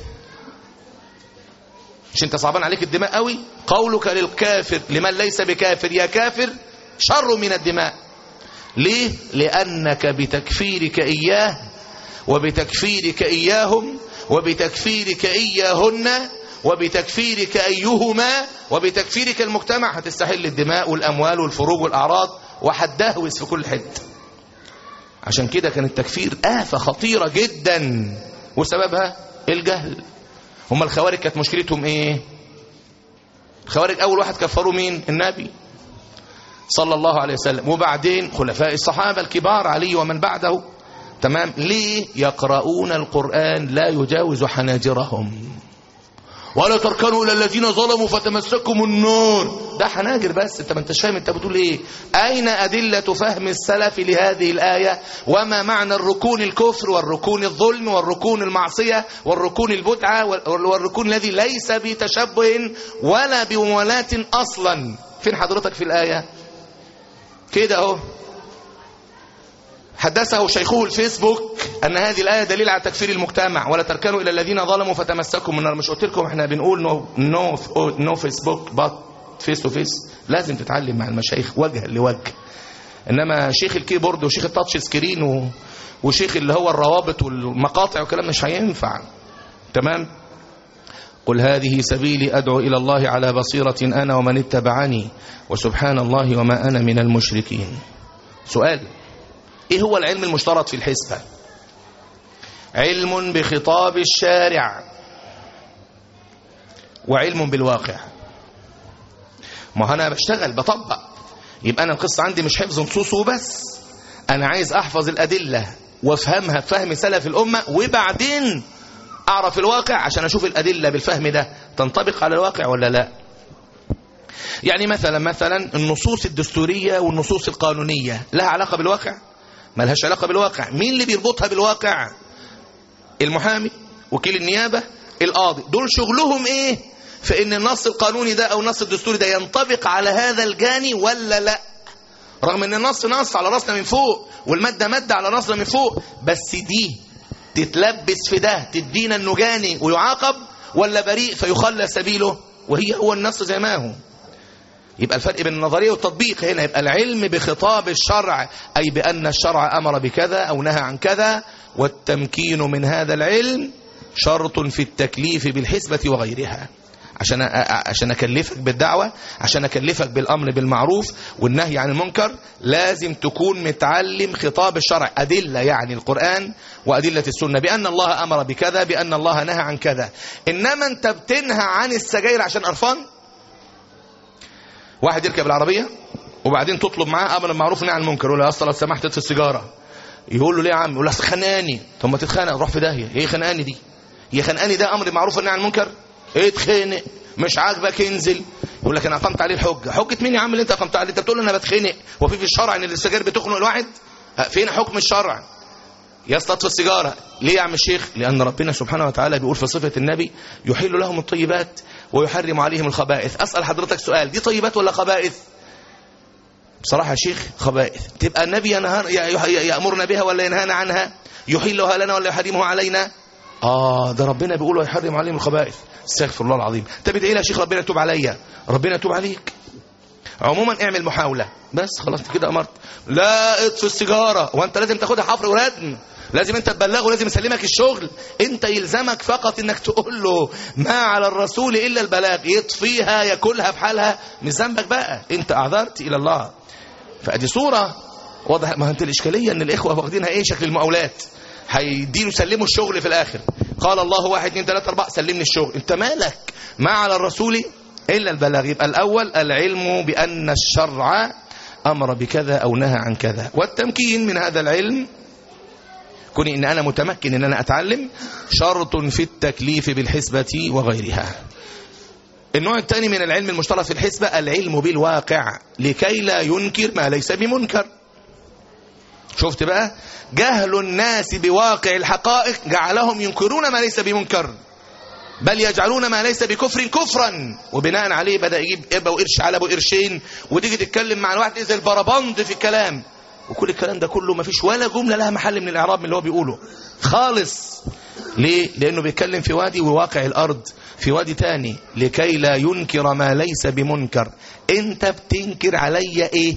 مش انت صعبان عليك الدماء قوي قولك للكافر لمن ليس بكافر يا كافر شر من الدماء ليه لانك بتكفيرك اياه وبتكفيرك اياهم وبتكفيرك إياهن وبتكفيرك أيهما وبتكفيرك المجتمع هتستحل الدماء والأموال والفروج والأعراض وهتدهوس في كل حته عشان كده كان التكفير آفة خطيرة جدا وسببها الجهل هم الخوارج كانت مشكلتهم ايه الخوارج أول واحد كفروا مين النبي صلى الله عليه وسلم وبعدين خلفاء الصحابة الكبار علي ومن بعده تمام ليه يقرؤون القرآن لا يجاوز حناجرهم ولا تركنوا الى الذين ظلموا فتمسكم النار ده حناجر بس انت ما انتش فاهم انت بتقول ايه اين ادله فهم السلف لهذه الايه وما معنى الركون الكفر والركون الظلم والركون المعصيه والركون البدعه والركون الذي ليس بتشبه ولا بموالاه اصلا فين حضرتك في الايه كده اهو حدثه شيخه الفيسبوك أن هذه الآية دليل على تكفير المجتمع ولا تركنوا إلى الذين ظلموا فتمسكوا من النار مش قلت لكم احنا بنقول نو نو نو فيسبوك بات فيس تو فيس لازم تتعلم مع المشايخ وجها لوجه انما شيخ الكيبورد وشيخ التاتش سكرين و... وشيخ اللي هو الروابط والمقاطع والكلام مش هينفع تمام قل هذه سبيلي أدعو إلى الله على بصيرة أنا ومن اتبعني وسبحان الله وما أنا من المشركين سؤال ايه هو العلم المشترط في الحسبة علم بخطاب الشارع وعلم بالواقع ما انا بشتغل بطبق يبقى انا القصة عندي مش حفظ نصوص وبس انا عايز احفظ الادلة وافهمها بفهم سلف الامة وبعدين اعرف الواقع عشان اشوف الادلة بالفهم ده تنطبق على الواقع ولا لا يعني مثلا مثلا النصوص الدستورية والنصوص القانونية لها علاقة بالواقع ما لهاش علاقة بالواقع مين اللي بيربطها بالواقع المحامي وكيل النيابة القاضي دول شغلهم ايه في ان النص القانوني ده او النص الدستوري ده ينطبق على هذا الجاني ولا لا رغم ان النص نص على راسنا من فوق والمادة مادة على راسنا من فوق بس دي تتلبس في ده تدينا انه جاني ويعاقب ولا بريء فيخلى سبيله وهي هو النص زي ما هو يبقى الفرق بين النظرية والتطبيق هنا يبقى العلم بخطاب الشرع أي بأن الشرع أمر بكذا أو نهى عن كذا والتمكين من هذا العلم شرط في التكليف بالحسبة وغيرها عشان عشان اكلفك بالدعوه عشان اكلفك بالامر بالمعروف والنهي عن المنكر لازم تكون متعلم خطاب الشرع ادله يعني القران وادله السنه بان الله امر بكذا بان الله نهى عن كذا انما انت بتنهى عن السجاير عشان قرفان واحد يركب العربيه وبعدين تطلب معاه امر بالمعروف ونهي عن المنكر يقول له يا اسطى لو سمحت اطفي السيجاره يقول له ليه يا عم يقول له اصل خنقاني طب ما تتخانق روح في داهيه ايه خنقاني دي هي خنقاني ده امر بالمعروف والنهي عن المنكر اتخنق مش عاجبك انزل يقول لك انا اقمت عليه الحجه حجه مين يا عم اللي انت اقمت عليه انت بتقول له انا بتخنق وفي في الشرع ان السجاير بتخنق الواحد فين حكم الشرع يستطفي السيجاره ليه يا عم الشيخ لان ربنا سبحانه وتعالى بيقول في صفه النبي يحل لهم الطيبات ويحرم عليهم الخبائث اسال حضرتك سؤال دي طيبات ولا خبائث بصراحه يا شيخ خبائث تبقى النبي ينهى يامرنا بها ولا ينهانا عنها يحلها لنا ولا يحرمها علينا اه ده ربنا بيقول ويحرم عليهم الخبائث استغفر الله العظيم طب ادعي لي يا شيخ ربنا يتوب عليا ربنا يتوب عليك عموما اعمل محاوله بس خلاص كده امرت لا اطفي السيجاره وانت لازم تاخدها حفر وردم لازم انت تبلغه لازم يسلمك الشغل انت يلزمك فقط انك تقول له ما على الرسول الا البلاغ يطفيها ياكلها بحالها مش ذنبك بقى انت اعذرت الى الله فادي صوره واضح ما انت الاشكاليه ان الاخوه واخدينها ايه شكل المقاولات هيديله سلموا الشغل في الاخر قال الله واحد اثنين ثلاثة أربعة سلمني الشغل انت مالك ما على الرسول إلا البلاغ يبقى الأول العلم بأن الشرع أمر بكذا أو نهى عن كذا والتمكين من هذا العلم كوني إن أنا متمكن إن أنا أتعلم شرط في التكليف بالحسبة وغيرها النوع الثاني من العلم المشترك في الحسبة العلم بالواقع لكي لا ينكر ما ليس بمنكر شفت بقى جهل الناس بواقع الحقائق جعلهم ينكرون ما ليس بمنكر بل يجعلون ما ليس بكفر كفرا وبناء عليه بدأ يجيب إبا وقرش على أبو قرشين وتيجي تتكلم مع الواحد زي البربند في الكلام وكل الكلام ده كله ما فيش ولا جملة لها محل من الإعراب من اللي هو بيقوله خالص ليه؟ لأنه بيتكلم في وادي وواقع الأرض في وادي تاني لكي لا ينكر ما ليس بمنكر انت بتنكر عليا ايه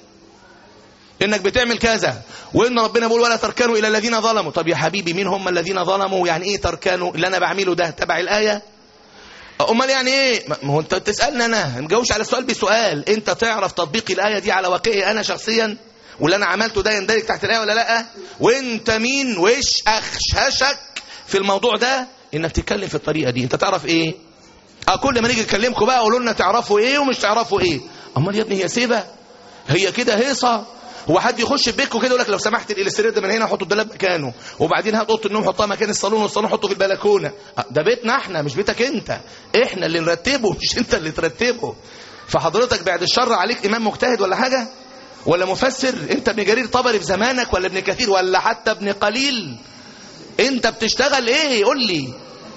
انك بتعمل كذا وان ربنا بيقول ولا تركنوا الى الذين ظلموا طب يا حبيبي مين هم الذين ظلموا يعني ايه تركنوا اللي انا بعمله ده تبع الايه امال يعني ايه ما هو انت تسالني انا ما تجاوبش على السؤال بسؤال انت تعرف تطبيق الايه دي على واقعي انا شخصيا واللي انا عملته ده يندرج تحت الايه ولا لا وانت مين وش اخششك في الموضوع ده انك تتكلم في الطريقه دي انت تعرف ايه اه كل ما نيجي نكلمكم بقى قولوا لنا تعرفوا ايه ومش تعرفوا ايه امال يا ابني هي سيبه هي كده هيصه هو حد يخش في بيتكم كده يقول لك لو سمحت الالسترير ده من هنا حطوا الدولاب مكانه وبعدين هات اوضه النوم حطها مكان الصالون والصالون حطه في البلكونه ده بيتنا احنا مش بيتك انت احنا اللي نرتبه مش انت اللي ترتبه فحضرتك بعد الشر عليك امام مجتهد ولا حاجه ولا مفسر انت ابن جرير طبري في زمانك ولا ابن كثير ولا حتى ابن قليل انت بتشتغل ايه قول لي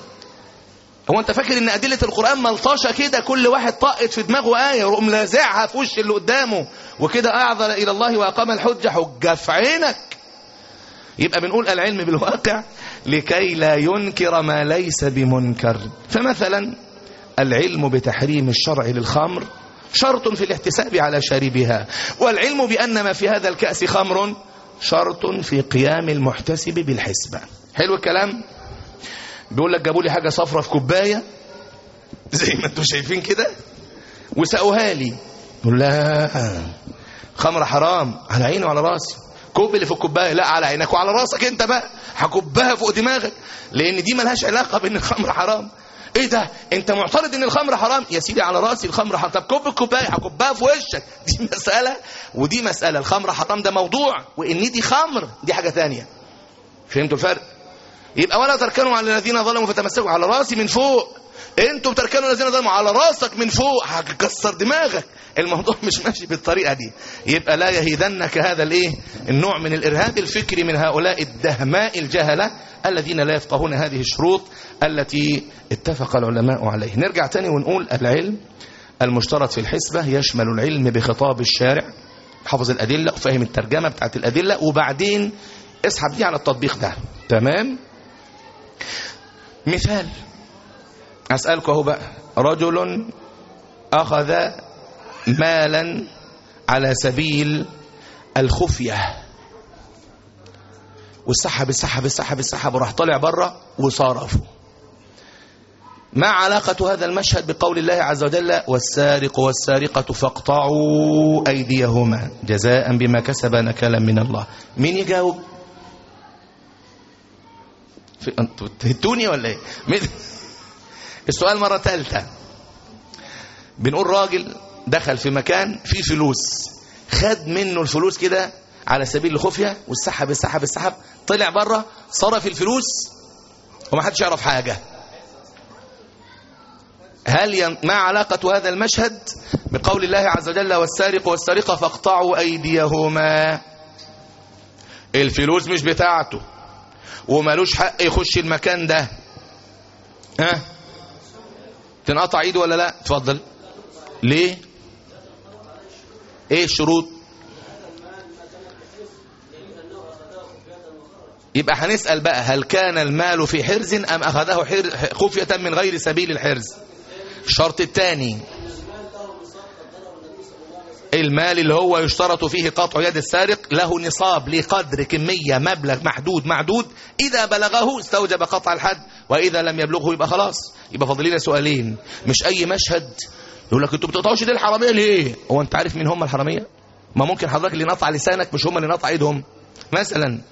هو انت فاكر ان ادله القران ملطشه كده كل واحد طقت في دماغه ايه يقوم لازعها في وش اللي قدامه وكده اعذر الى الله واقام الحجه حجه في عينك يبقى بنقول العلم بالواقع لكي لا ينكر ما ليس بمنكر فمثلا العلم بتحريم الشرع للخمر شرط في الاحتساب على شاربها والعلم بان ما في هذا الكاس خمر شرط في قيام المحتسب بالحسبه حلو الكلام بيقول لك جابوا لي حاجه صفرة في كوبايه زي ما انتم شايفين كده وسقوها لي يقول لا خمر حرام على عيني وعلى راسي كوب اللي في الكوبايه لا على عينك وعلى راسك انت بقى هكبها فوق دماغك لان دي ملهاش علاقه بان الخمر حرام ايه ده انت معترض ان الخمر حرام يا سيدي على راسي الخمر حرام طب كوب الكوبايه هكبها في وشك دي مساله ودي مساله الخمر حرام ده موضوع وان دي خمر دي حاجه ثانيه فهمتوا الفرق يبقى ولا تركنوا على الذين ظلموا فتمسكوا على راسي من فوق انتوا بتركنوا الذين ظلموا على راسك من فوق هتكسر دماغك الموضوع مش ماشي بالطريقه دي يبقى لا يهيدنك هذا الايه النوع من الارهاب الفكري من هؤلاء الدهماء الجهله الذين لا يفقهون هذه الشروط التي اتفق العلماء عليه نرجع تاني ونقول العلم المشترط في الحسبه يشمل العلم بخطاب الشارع حافظ الادله وفاهم الترجمه بتاعت الادله وبعدين اسحب دي على التطبيق ده تمام مثال أسألك اهو بقى رجل أخذ مالا على سبيل الخفية والسحب السحب السحب السحب وراح طالع بره وصرفه ما علاقة هذا المشهد بقول الله عز وجل والسارق والسارقة فاقطعوا أيديهما جزاء بما كسب نكالا من الله مين يجاوب في... انتوا تهتوني ولا ايه مين... السؤال مرة ثالثة بنقول راجل دخل في مكان فيه فلوس خد منه الفلوس كده على سبيل الخفية والسحب السحب السحب طلع بره صرف الفلوس وما حدش يعرف حاجة هل ين... ما علاقة هذا المشهد بقول الله عز وجل والسارق والسارقة فاقطعوا أيديهما الفلوس مش بتاعته ومالوش حق يخش المكان ده ها تنقطع ايده ولا لا اتفضل ليه ايه الشروط يبقى هنسأل بقى هل كان المال في حرز أم أخذه حر... خفية من غير سبيل الحرز الشرط الثاني المال اللي هو يشترط فيه قطع يد السارق له نصاب لقدر كمية مبلغ محدود معدود إذا بلغه استوجب قطع الحد وإذا لم يبلغه يبقى خلاص يبقى فاضل لنا سؤالين مش أي مشهد يقول لك انتوا بتقطعوش دي الحرامية ليه هو انت عارف مين هم الحرامية ما ممكن حضرتك اللي نقطع لسانك مش هم اللي نقطع ايدهم مثلا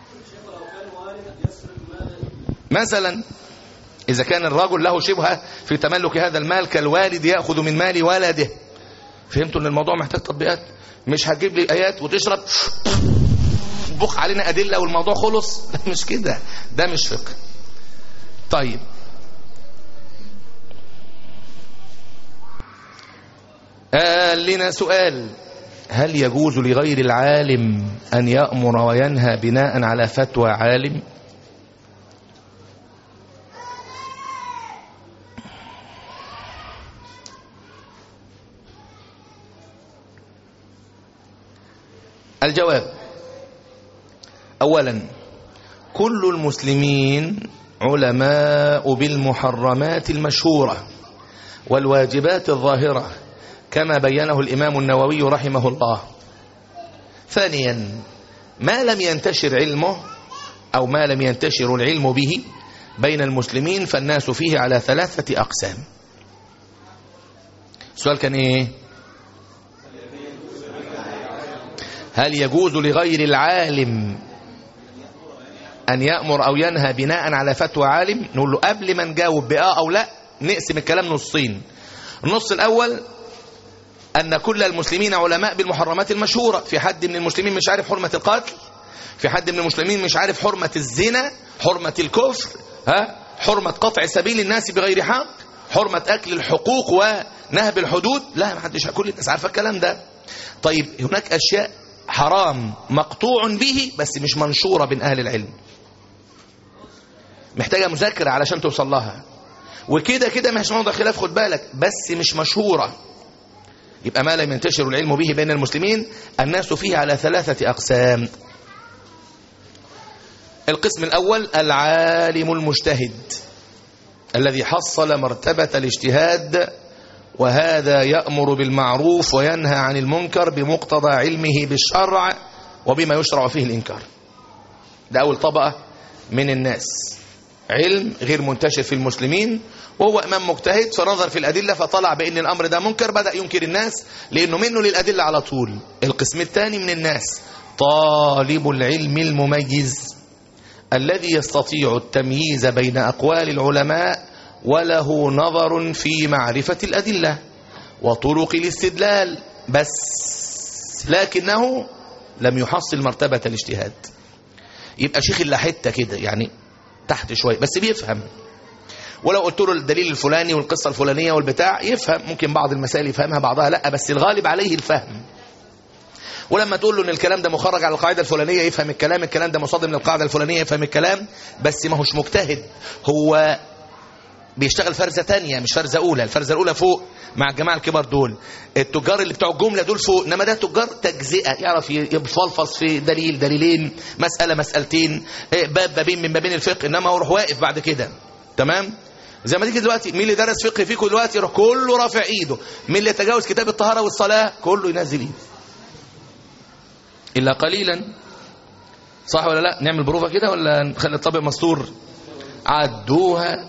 مثلا إذا كان الرجل له شبهة في تملك هذا المال كالوالد يأخذ من مال ولده فهمتوا ان الموضوع محتاج تطبيقات مش هتجيب لي ايات وتشرب بخ علينا ادله والموضوع خلص لا مش كده ده مش فقه طيب قال لنا سؤال هل يجوز لغير العالم ان يامر وينهى بناء على فتوى عالم الجواب اولا كل المسلمين علماء بالمحرمات المشهوره والواجبات الظاهره كما بينه الامام النووي رحمه الله ثانيا ما لم ينتشر علمه او ما لم ينتشر العلم به بين المسلمين فالناس فيه على ثلاثه اقسام السؤال كان ايه هل يجوز لغير العالم أن يأمر أو ينهى بناء على فتوى عالم نقول له قبل ما نجاوب بآه أو لا نقسم الكلام نصين النص الأول أن كل المسلمين علماء بالمحرمات المشهورة في حد من المسلمين مش عارف حرمة القتل في حد من المسلمين مش عارف حرمة الزنا حرمة الكفر ها حرمة قطع سبيل الناس بغير حق حرمة أكل الحقوق ونهب الحدود لا ما حدش كل الناس عارفة الكلام ده طيب هناك أشياء حرام مقطوع به بس مش منشورة بين أهل العلم محتاجة مذاكرة علشان توصل لها وكده كده مش موضع خلاف خد بالك بس مش مشهورة يبقى ما لم ينتشر العلم به بين المسلمين الناس فيه على ثلاثة أقسام القسم الأول العالم المجتهد الذي حصل مرتبة الاجتهاد وهذا يأمر بالمعروف وينهى عن المنكر بمقتضى علمه بالشرع وبما يشرع فيه الإنكار ده أول طبقة من الناس علم غير منتشر في المسلمين وهو إمام مجتهد فنظر في الأدلة فطلع بأن الأمر ده منكر بدأ ينكر الناس لأنه منه للأدلة على طول القسم الثاني من الناس طالب العلم المميز الذي يستطيع التمييز بين أقوال العلماء وله نظر في معرفة الأدلة وطرق الاستدلال بس لكنه لم يحصل مرتبة الاجتهاد يبقى شيخ إلا حتة كده يعني تحت شوية بس بيفهم ولو قلت له الدليل الفلاني والقصة الفلانية والبتاع يفهم ممكن بعض المسائل يفهمها بعضها لا بس الغالب عليه الفهم ولما تقول له ان الكلام ده مخرج على القاعده الفلانيه يفهم الكلام الكلام ده مصادم للقاعده الفلانيه يفهم الكلام بس ما هوش مجتهد هو بيشتغل فرزه تانية مش فرزه اولى الفرزه الاولى فوق مع الجماعه الكبار دول التجار اللي بتوع الجمله دول فوق انما ده تجار تجزئه يعرف يفلفص في دليل دليلين مساله مسالتين باب بابين من بابين الفقه انما هو يروح واقف بعد كده تمام زي ما تيجي دلوقتي مين اللي درس فقه فيكم دلوقتي يروح كله رافع ايده مين اللي يتجاوز كتاب الطهاره والصلاه كله ينزل ايده الا قليلا صح ولا لا نعمل بروفه كده ولا نخلي الطابق مستور عدوها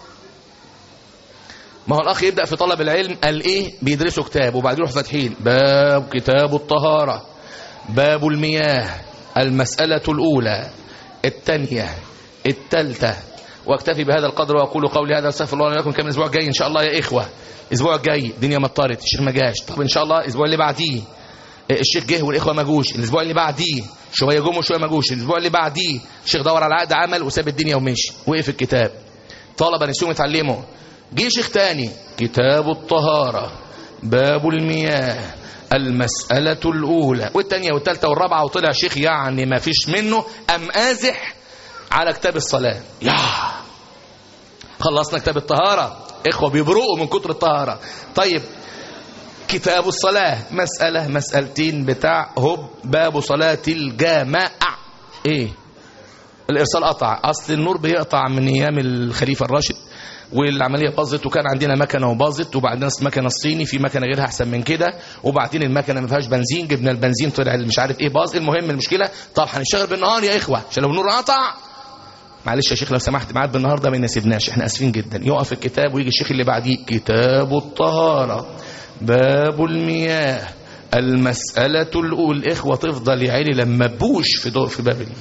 ما هو الاخ يبدا في طلب العلم قال ايه بيدرسوا كتاب وبعدين يروح فاتحين باب كتاب الطهاره باب المياه المساله الاولى الثانيه الثالثه واكتفي بهذا القدر واقول قولي هذا استغفر الله لكم كم الاسبوع الجاي ان شاء الله يا اخوه الاسبوع الجاي الدنيا مطرت الشيخ ما جاش طب ان شاء الله الاسبوع اللي بعديه الشيخ جه والاخوه ما جوش الاسبوع اللي بعديه شويه جم وشويه ما جوش الاسبوع اللي بعديه الشيخ دور على عقد عمل وساب الدنيا ومشي وقف الكتاب طلبه نسيهم يتعلموا جه شيخ تاني كتاب الطهاره باب المياه المسألة الأولى والثانية والثالثة والرابعة وطلع شيخ يعني ما فيش منه أم آزح على كتاب الصلاة يا خلصنا كتاب الطهارة إخوة بيبرقوا من كتر الطهارة طيب كتاب الصلاة مسألة مسألتين بتاع هب باب صلاة الجماعة ايه الارسال قطع اصل النور بيقطع من ايام الخليفة الراشد والعملية باظت وكان عندنا مكنة وباظت وبعدين المكنة الصيني في مكنة غيرها احسن من كده وبعدين المكنة ما فيهاش بنزين جبنا البنزين طلع مش عارف ايه باظ المهم المشكلة طب هنشتغل بالنهار يا اخوة عشان لو النور قطع معلش يا شيخ لو سمحت معاد بالنهار ده ما يناسبناش احنا اسفين جدا يقف الكتاب ويجي الشيخ اللي بعديه كتاب الطهارة باب المياه المسألة الأولى الإخوة تفضل يا عيني لما تبوش في دور في باب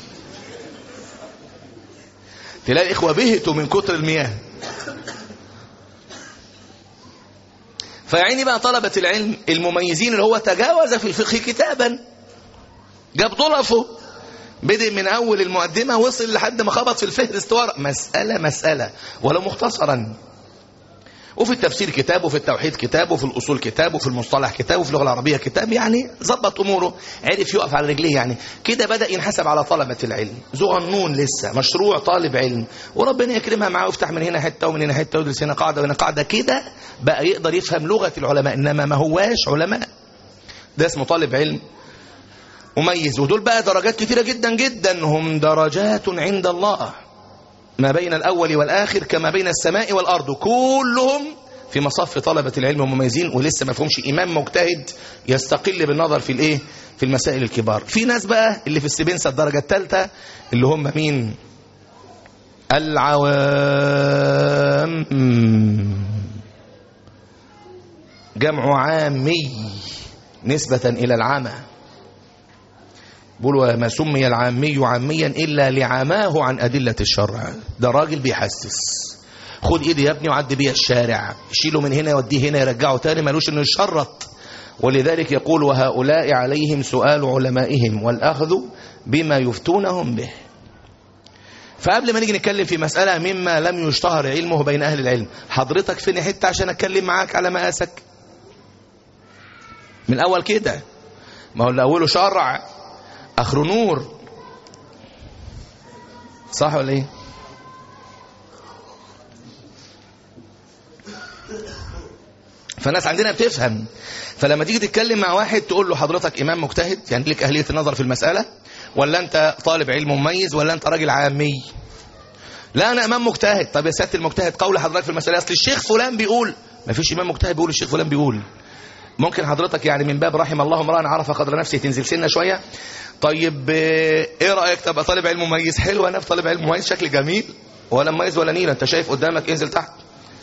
تلاقي الإخوة بهتوا من كتر المياه فيعيني بقى طلبة العلم المميزين اللي هو تجاوز في الفقه كتابا جاب ضلفه بدأ من أول المقدمة وصل لحد ما خبط في الفهرست ورق مسألة مسألة ولو مختصرا وفي التفسير كتاب وفي التوحيد كتاب وفي الأصول كتاب وفي المصطلح كتاب وفي اللغة العربية كتاب يعني ظبط أموره عرف يقف على رجليه يعني كده بدأ ينحسب على طلبة العلم زغنون لسه مشروع طالب علم وربنا يكرمها معاه ويفتح من هنا حتة ومن هنا حتة ويدرس هنا قاعدة وهنا قاعدة كده بقى يقدر يفهم لغة العلماء إنما ما هواش علماء ده اسمه طالب علم مميز ودول بقى درجات كثيرة جدا جدا هم درجات عند الله ما بين الأول والآخر كما بين السماء والأرض كلهم في مصف طلبة العلم المميزين ولسه ما فهمش إمام مجتهد يستقل بالنظر في الإيه في المسائل الكبار في ناس بقى اللي في السبنسة الدرجة الثالثة اللي هم مين العوام جمع عامي نسبة إلى العمى بيقول وما سمي العامي عاميا إلا لعماه عن أدلة الشرع ده راجل بيحسس خد ايدي يا ابني وعدي بيها الشارع شيله من هنا يوديه هنا يرجعه تاني ملوش انه يشرط ولذلك يقول وهؤلاء عليهم سؤال علمائهم والأخذ بما يفتونهم به فقبل ما نيجي نتكلم في مسألة مما لم يشتهر علمه بين أهل العلم حضرتك فين حتة عشان أتكلم معاك على مقاسك من الأول كده ما هو اللي أوله شرع اخره نور صح ولا ايه فالناس عندنا بتفهم فلما تيجي تتكلم مع واحد تقول له حضرتك امام مجتهد يعني لك اهليه النظر في المساله ولا انت طالب علم مميز ولا انت راجل عامي لا انا امام مجتهد طب يا سياده المجتهد قول حضرتك في المساله اصل الشيخ فلان بيقول ما فيش امام مجتهد بيقول الشيخ فلان بيقول ممكن حضرتك يعني من باب رحم الله امرأ عرف قدر نفسه تنزل سنة شوية طيب ايه رأيك تبقى طالب علم مميز حلو انا في طالب علم مميز شكل جميل ولا مميز ولا نيلة انت شايف قدامك انزل تحت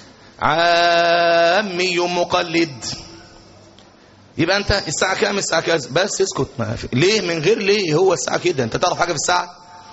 عامي مقلد يبقى انت الساعة كام الساعة كذا بس اسكت ما في. ليه من غير ليه هو الساعة كده انت تعرف حاجة في الساعة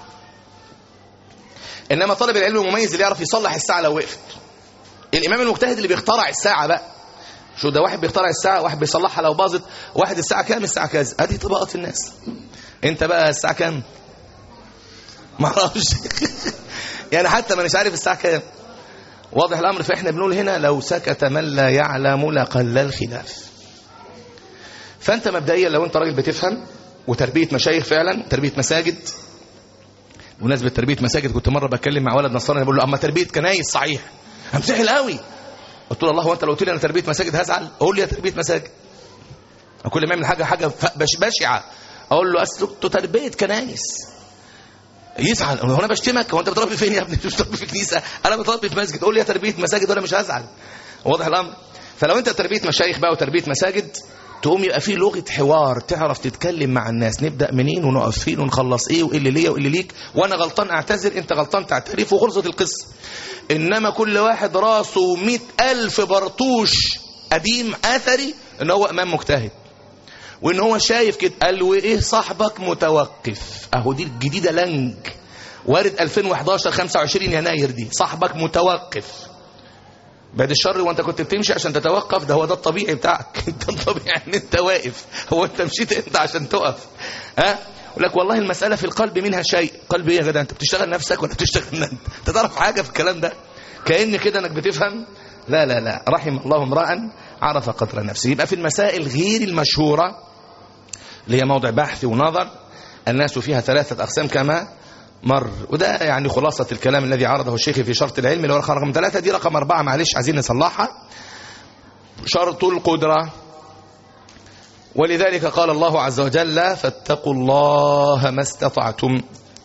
انما طالب العلم المميز اللي يعرف يصلح الساعة لو وقفت الامام المجتهد اللي بيخترع الساعة بقى شو ده واحد بيخترع الساعة واحد بيصلحها لو باظت واحد الساعة كام الساعة كذا ادي طبقات الناس انت بقى الساعة كام ما اعرفش يعني حتى ما مش عارف الساعة كام واضح الامر فاحنا بنقول هنا لو سكت من لا يعلم لقل الخلاف فانت مبدئيا لو انت راجل بتفهم وتربيه مشايخ فعلا تربيه مساجد بمناسبه تربيه مساجد كنت مره بتكلم مع ولد نصراني بقول له اما تربيه كنايس صحيح امتحل قوي قلت له الله هو انت لو قلت لي انا تربيه مساجد هزعل قول لي يا تربيه مساجد كل ما يعمل حاجه حاجه بش بشعه اقول له اصل تربيه كنايس يزعل هو انا بشتمك هو انت بتربي فين يا ابني مش بتربي في كنيسه انا بتربي في مسجد قول لي يا تربيه مساجد وانا مش هزعل واضح الامر فلو انت تربيه مشايخ بقى وتربيه مساجد تقوم يبقى في لغه حوار تعرف تتكلم مع الناس نبدا منين ونقف فين ونخلص ايه وايه اللي ليا وايه اللي ليك وانا غلطان اعتذر انت غلطان تعترف وخلصت القصه انما كل واحد راسه مئة ألف برطوش قديم اثري ان هو امام مجتهد وان هو شايف كده قال وايه صاحبك متوقف اهو دي الجديده لنج وارد 2011 25 يناير دي صاحبك متوقف بعد الشر وانت كنت بتمشي عشان تتوقف ده هو ده الطبيعي بتاعك انت الطبيعي ان انت واقف هو انت مشيت انت عشان تقف ها يقول لك والله المساله في القلب منها شيء قلب ايه يا جدع انت بتشتغل نفسك ولا بتشتغل انت انت تعرف حاجه في الكلام ده كان كده انك بتفهم لا لا لا رحم الله امرا عرف قدر نفسه يبقى في المسائل غير المشهوره اللي هي موضع بحث ونظر الناس فيها ثلاثه اقسام كما مر وده يعني خلاصة الكلام الذي عرضه الشيخ في شرط العلم اللي هو رقم ثلاثة دي رقم أربعة معلش عايزين نصلحها شرط القدرة ولذلك قال الله عز وجل فاتقوا الله ما استطعتم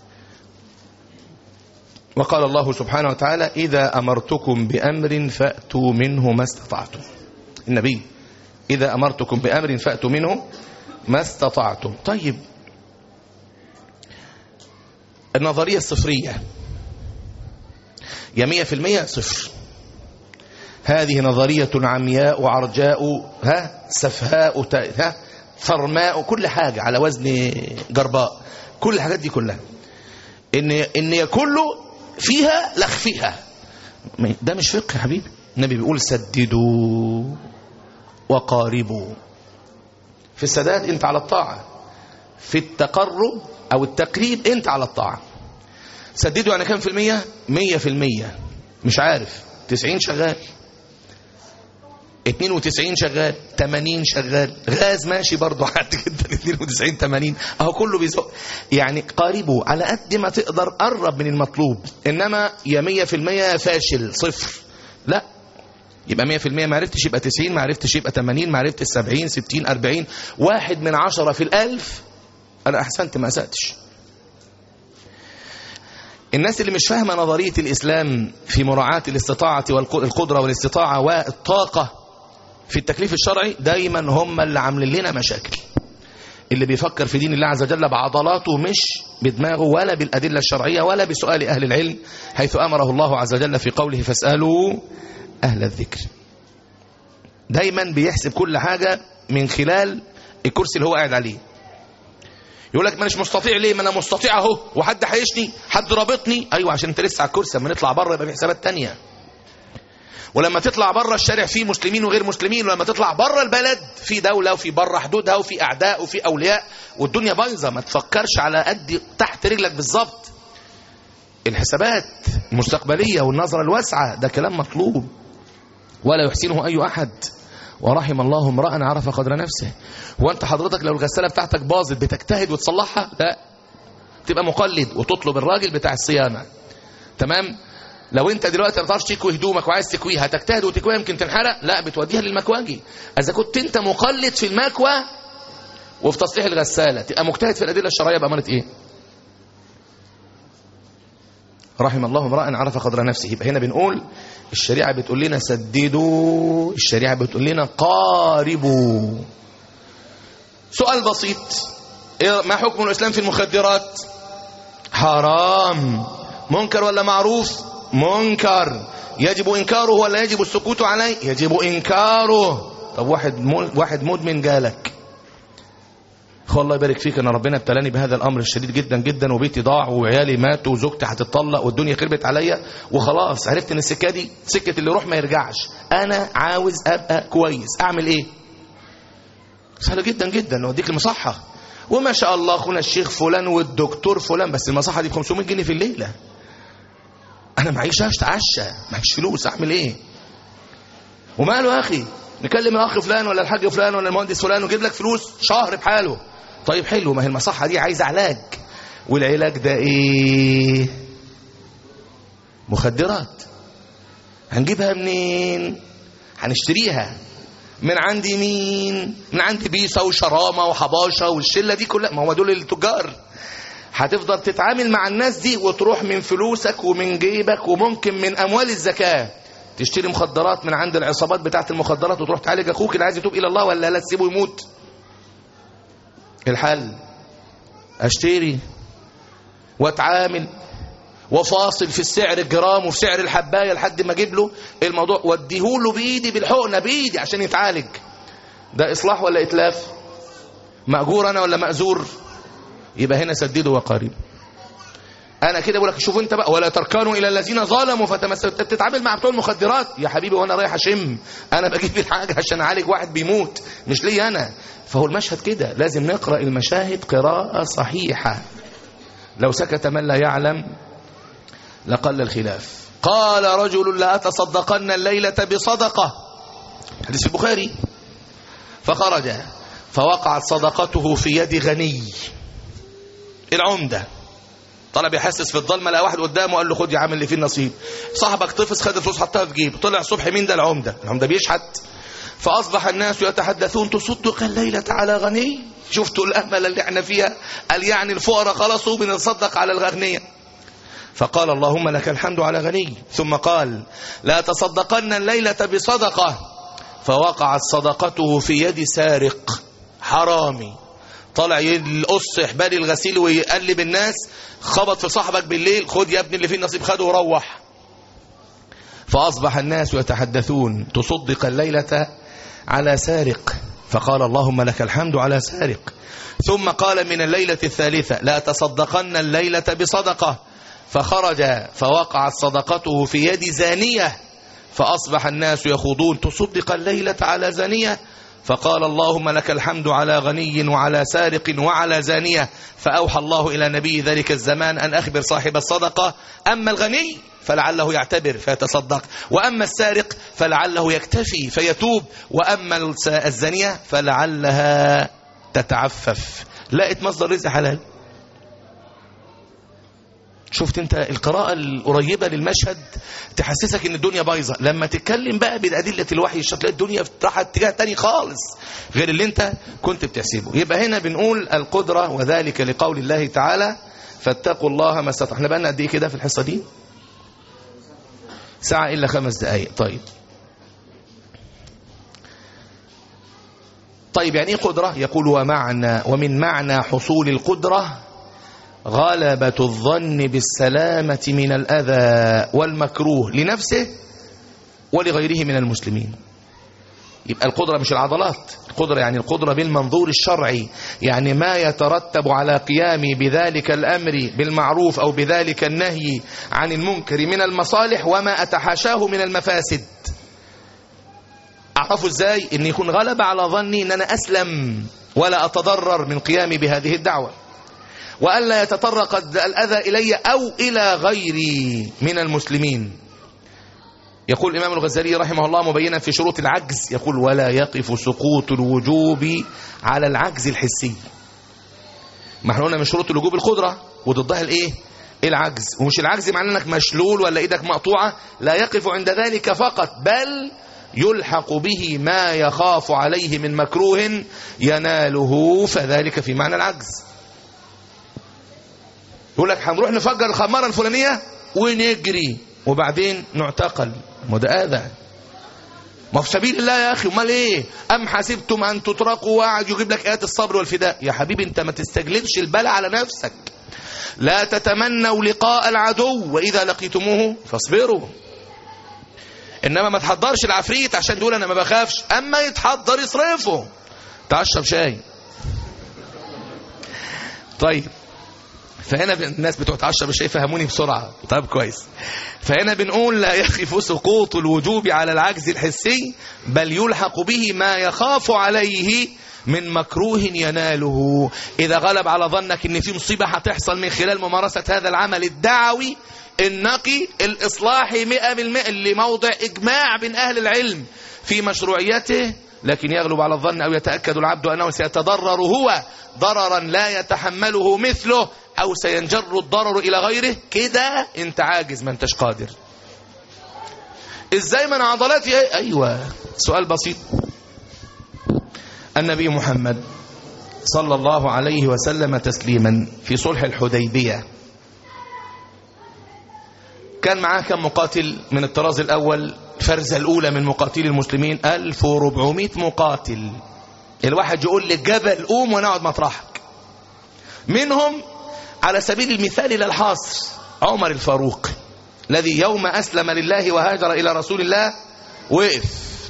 وقال الله سبحانه وتعالى إذا أمرتكم بأمر فأتوا منه ما استطعتم النبي إذا أمرتكم بأمر فأتوا منه ما استطعتم طيب النظرية الصفرية يا مية في المية صفر هذه نظرية عمياء وعرجاء ها سفهاء ها فرماء كل حاجة على وزن جرباء كل الحاجات دي كلها ان ان كله فيها لخفيها ده مش فقه يا حبيبي النبي بيقول سددوا وقاربوا في السداد انت على الطاعة في التقرب او التقريب انت على الطاعة سددوا يعني كام في المية مية في المية مش عارف تسعين شغال 92 شغال 80 شغال غاز ماشي برضه عادي جدا 92 80 اهو كله بيزق يعني قاربوا على قد ما تقدر قرب من المطلوب انما يا 100% فاشل صفر لا يبقى 100% ما عرفتش يبقى 90 ما عرفتش يبقى 80 ما عرفتش 70 60 40 واحد من عشرة في الألف أنا أحسنت ما أسأتش الناس اللي مش فاهمة نظرية الإسلام في مراعاة الاستطاعة والقدرة والاستطاعة والطاقة في التكليف الشرعي دايما هم اللي عاملين لنا مشاكل اللي بيفكر في دين الله عز وجل بعضلاته مش بدماغه ولا بالأدلة الشرعية ولا بسؤال أهل العلم حيث أمره الله عز وجل في قوله فاسألوا أهل الذكر دايما بيحسب كل حاجة من خلال الكرسي اللي هو قاعد عليه يقول لك ما مش مستطيع ليه ما انا مستطيع اهو وحد حيشني حد رابطني ايوه عشان انت لسه على الكرسي اما نطلع بره يبقى في حسابات تانية ولما تطلع بره الشارع فيه مسلمين وغير مسلمين ولما تطلع بره البلد في دولة وفي بره حدودها وفي أعداء وفي أولياء والدنيا بايظة ما تفكرش على قد تحت رجلك بالظبط الحسابات المستقبلية والنظرة الواسعة ده كلام مطلوب ولا يحسنه أي أحد ورحم الله امرأ عرف قدر نفسه هو أنت حضرتك لو الغسالة بتاعتك باظت بتجتهد وتصلحها لا تبقى مقلد وتطلب الراجل بتاع الصيانة تمام لو انت دلوقتي ما بتعرفش تكوي هدومك وعايز تكويها هتجتهد وتكويها يمكن تنحرق لا بتوديها للمكواجي اذا كنت انت مقلد في المكوى وفي تصليح الغساله تبقى مجتهد في الادله الشرعيه بامانه ايه رحم الله امرا عرف قدر نفسه يبقى هنا بنقول الشريعه بتقول لنا سددوا الشريعه بتقول لنا قاربوا سؤال بسيط إيه ما حكم الاسلام في المخدرات حرام منكر ولا معروف منكر يجب انكاره ولا يجب السكوت عليه يجب انكاره طب واحد مل... واحد مدمن جالك اخو الله يبارك فيك انا ربنا ابتلاني بهذا الامر الشديد جدا جدا وبيتي ضاع وعيالي ماتوا وزوجتي هتتطلق والدنيا خربت عليا وخلاص عرفت ان السكه دي سكه اللي يروح ما يرجعش انا عاوز ابقى كويس اعمل ايه سهله جدا جدا اوديك المصحه وما شاء الله اخونا الشيخ فلان والدكتور فلان بس المصحه دي ب 500 جنيه في الليله انا معيش اتعشى معيش فلوس اعمل ايه وماله يا اخي نكلم الاخ فلان ولا الحاج فلان ولا المهندس فلان ويجيب لك فلوس شهر بحاله طيب حلو ما هي المصحه دي عايزه علاج والعلاج ده ايه مخدرات هنجيبها منين هنشتريها من عند مين من عند بيسا وشرامه وحباشه والشله دي كلها ما هو دول التجار هتفضل تتعامل مع الناس دي وتروح من فلوسك ومن جيبك وممكن من اموال الزكاه تشتري مخدرات من عند العصابات بتاعه المخدرات وتروح تعالج اخوك اللي عايز يتوب الى الله ولا لا تسيبه يموت الحل اشتري واتعامل وفاصل في السعر الجرام وفي سعر الحبايه لحد ما اجيب له الموضوع واديهوله بايدي بالحقنه بايدي عشان يتعالج ده اصلاح ولا اتلاف ماجور انا ولا ماجور يبقى هنا سددوا وقاربوا انا كده بقول لك شوف انت بقى ولا تركنوا الى الذين ظلموا فتمسكوا انت بتتعامل مع بتوع المخدرات يا حبيبي وانا رايح اشم انا بجيب الحاجه عشان اعالج واحد بيموت مش لي انا فهو المشهد كده لازم نقرا المشاهد قراءه صحيحه لو سكت من لا يعلم لقل الخلاف قال رجل لا أتصدقن الليلة بصدقة حديث البخاري فخرج فوقعت صدقته في يد غني العمدة طلع بيحسس في الظلمة لقى واحد قدامه قال له خد يا عم اللي فيه النصيب صاحبك طفس خد الفلوس حطها في جيبه طلع الصبح مين ده العمدة العمدة بيشحت فأصبح الناس يتحدثون تصدق الليلة على غني شفتوا الأمل اللي احنا فيها قال يعني الفقراء خلصوا بنتصدق على الغنية فقال اللهم لك الحمد على غني ثم قال لا تصدقن الليلة بصدقة فوقعت صدقته في يد سارق حرامي طلع يقص حبال الغسيل ويقلب الناس خبط في صاحبك بالليل خد يا ابني اللي فيه النصيب خده وروح فأصبح الناس يتحدثون تصدق الليلة على سارق فقال اللهم لك الحمد على سارق ثم قال من الليلة الثالثة لا تصدقن الليلة بصدقة فخرج فوقعت صدقته في يد زانية فأصبح الناس يخوضون تصدق الليلة على زانية فقال اللهم لك الحمد على غني وعلى سارق وعلى زانية فأوحى الله إلى نبي ذلك الزمان أن أخبر صاحب الصدقة أما الغني فلعله يعتبر فيتصدق وأما السارق فلعله يكتفي فيتوب وأما الزانية فلعلها تتعفف لقت مصدر رزق حلال شفت انت القراءة القريبة للمشهد تحسسك ان الدنيا بايظة لما تتكلم بقى بأدلة الوحي تلاقي الدنيا راحت اتجاه تاني خالص غير اللي انت كنت بتحسبه يبقى هنا بنقول القدرة وذلك لقول الله تعالى فاتقوا الله ما استطعنا احنا بقى قد ايه كده في الحصة دي ساعة إلا خمس دقايق طيب طيب يعني ايه قدرة يقول ومعنى ومن معنى حصول القدرة غلبة الظن بالسلامة من الأذى والمكروه لنفسه ولغيره من المسلمين يبقى القدرة مش العضلات القدرة يعني القدرة بالمنظور الشرعي يعني ما يترتب على قيامي بذلك الأمر بالمعروف أو بذلك النهي عن المنكر من المصالح وما أتحاشاه من المفاسد أعرفه إزاي إن يكون غلب على ظني إن أنا أسلم ولا أتضرر من قيامي بهذه الدعوة وألا يتطرق الأذى إلي أو إلى غيري من المسلمين يقول الإمام الغزالي رحمه الله مبينا في شروط العجز يقول ولا يقف سقوط الوجوب على العجز الحسي ما احنا قلنا من شروط الوجوب القدرة وضدها الايه العجز ومش العجز معناه انك مشلول ولا ايدك مقطوعة لا يقف عند ذلك فقط بل يلحق به ما يخاف عليه من مكروه يناله فذلك في معنى العجز يقول لك هنروح نفجر الخمارة الفلانية ونجري وبعدين نعتقل ما ده اذى ما في سبيل الله يا اخي امال ايه ام حسبتم ان تتركوا وقعد يجيب لك ايات الصبر والفداء يا حبيبي انت ما تستجلبش البلاء على نفسك لا تتمنوا لقاء العدو وإذا لقيتموه فاصبروا إنما ما تحضرش العفريت عشان تقول أنا ما بخافش أما يتحضر يصرفه تعشب شاي طيب فهنا ب- الناس بتوع تعشب الشاي فهموني بسرعة طيب كويس فهنا بنقول لا يخف سقوط الوجوب على العجز الحسي بل يلحق به ما يخاف عليه من مكروه يناله إذا غلب على ظنك إن في مصيبة هتحصل من خلال ممارسة هذا العمل الدعوي النقي الإصلاحي مئة بالمئة اللي موضع إجماع بين أهل العلم في مشروعيته لكن يغلب على الظن أو يتأكد العبد أنه سيتضرر هو ضررا لا يتحمله مثله أو سينجر الضرر إلى غيره كده أنت عاجز ما أنتش قادر إزاي من عضلاتي إيه؟ أيوة سؤال بسيط النبي محمد صلى الله عليه وسلم تسليما في صلح الحديبية كان معاه كم مقاتل من الطراز الأول الفرزة الأولى من مقاتلي المسلمين 1400 مقاتل الواحد يقول للجبل قوم ونقعد مطرحك منهم على سبيل المثال إلى الحاصر عمر الفاروق الذي يوم أسلم لله وهاجر إلى رسول الله وقف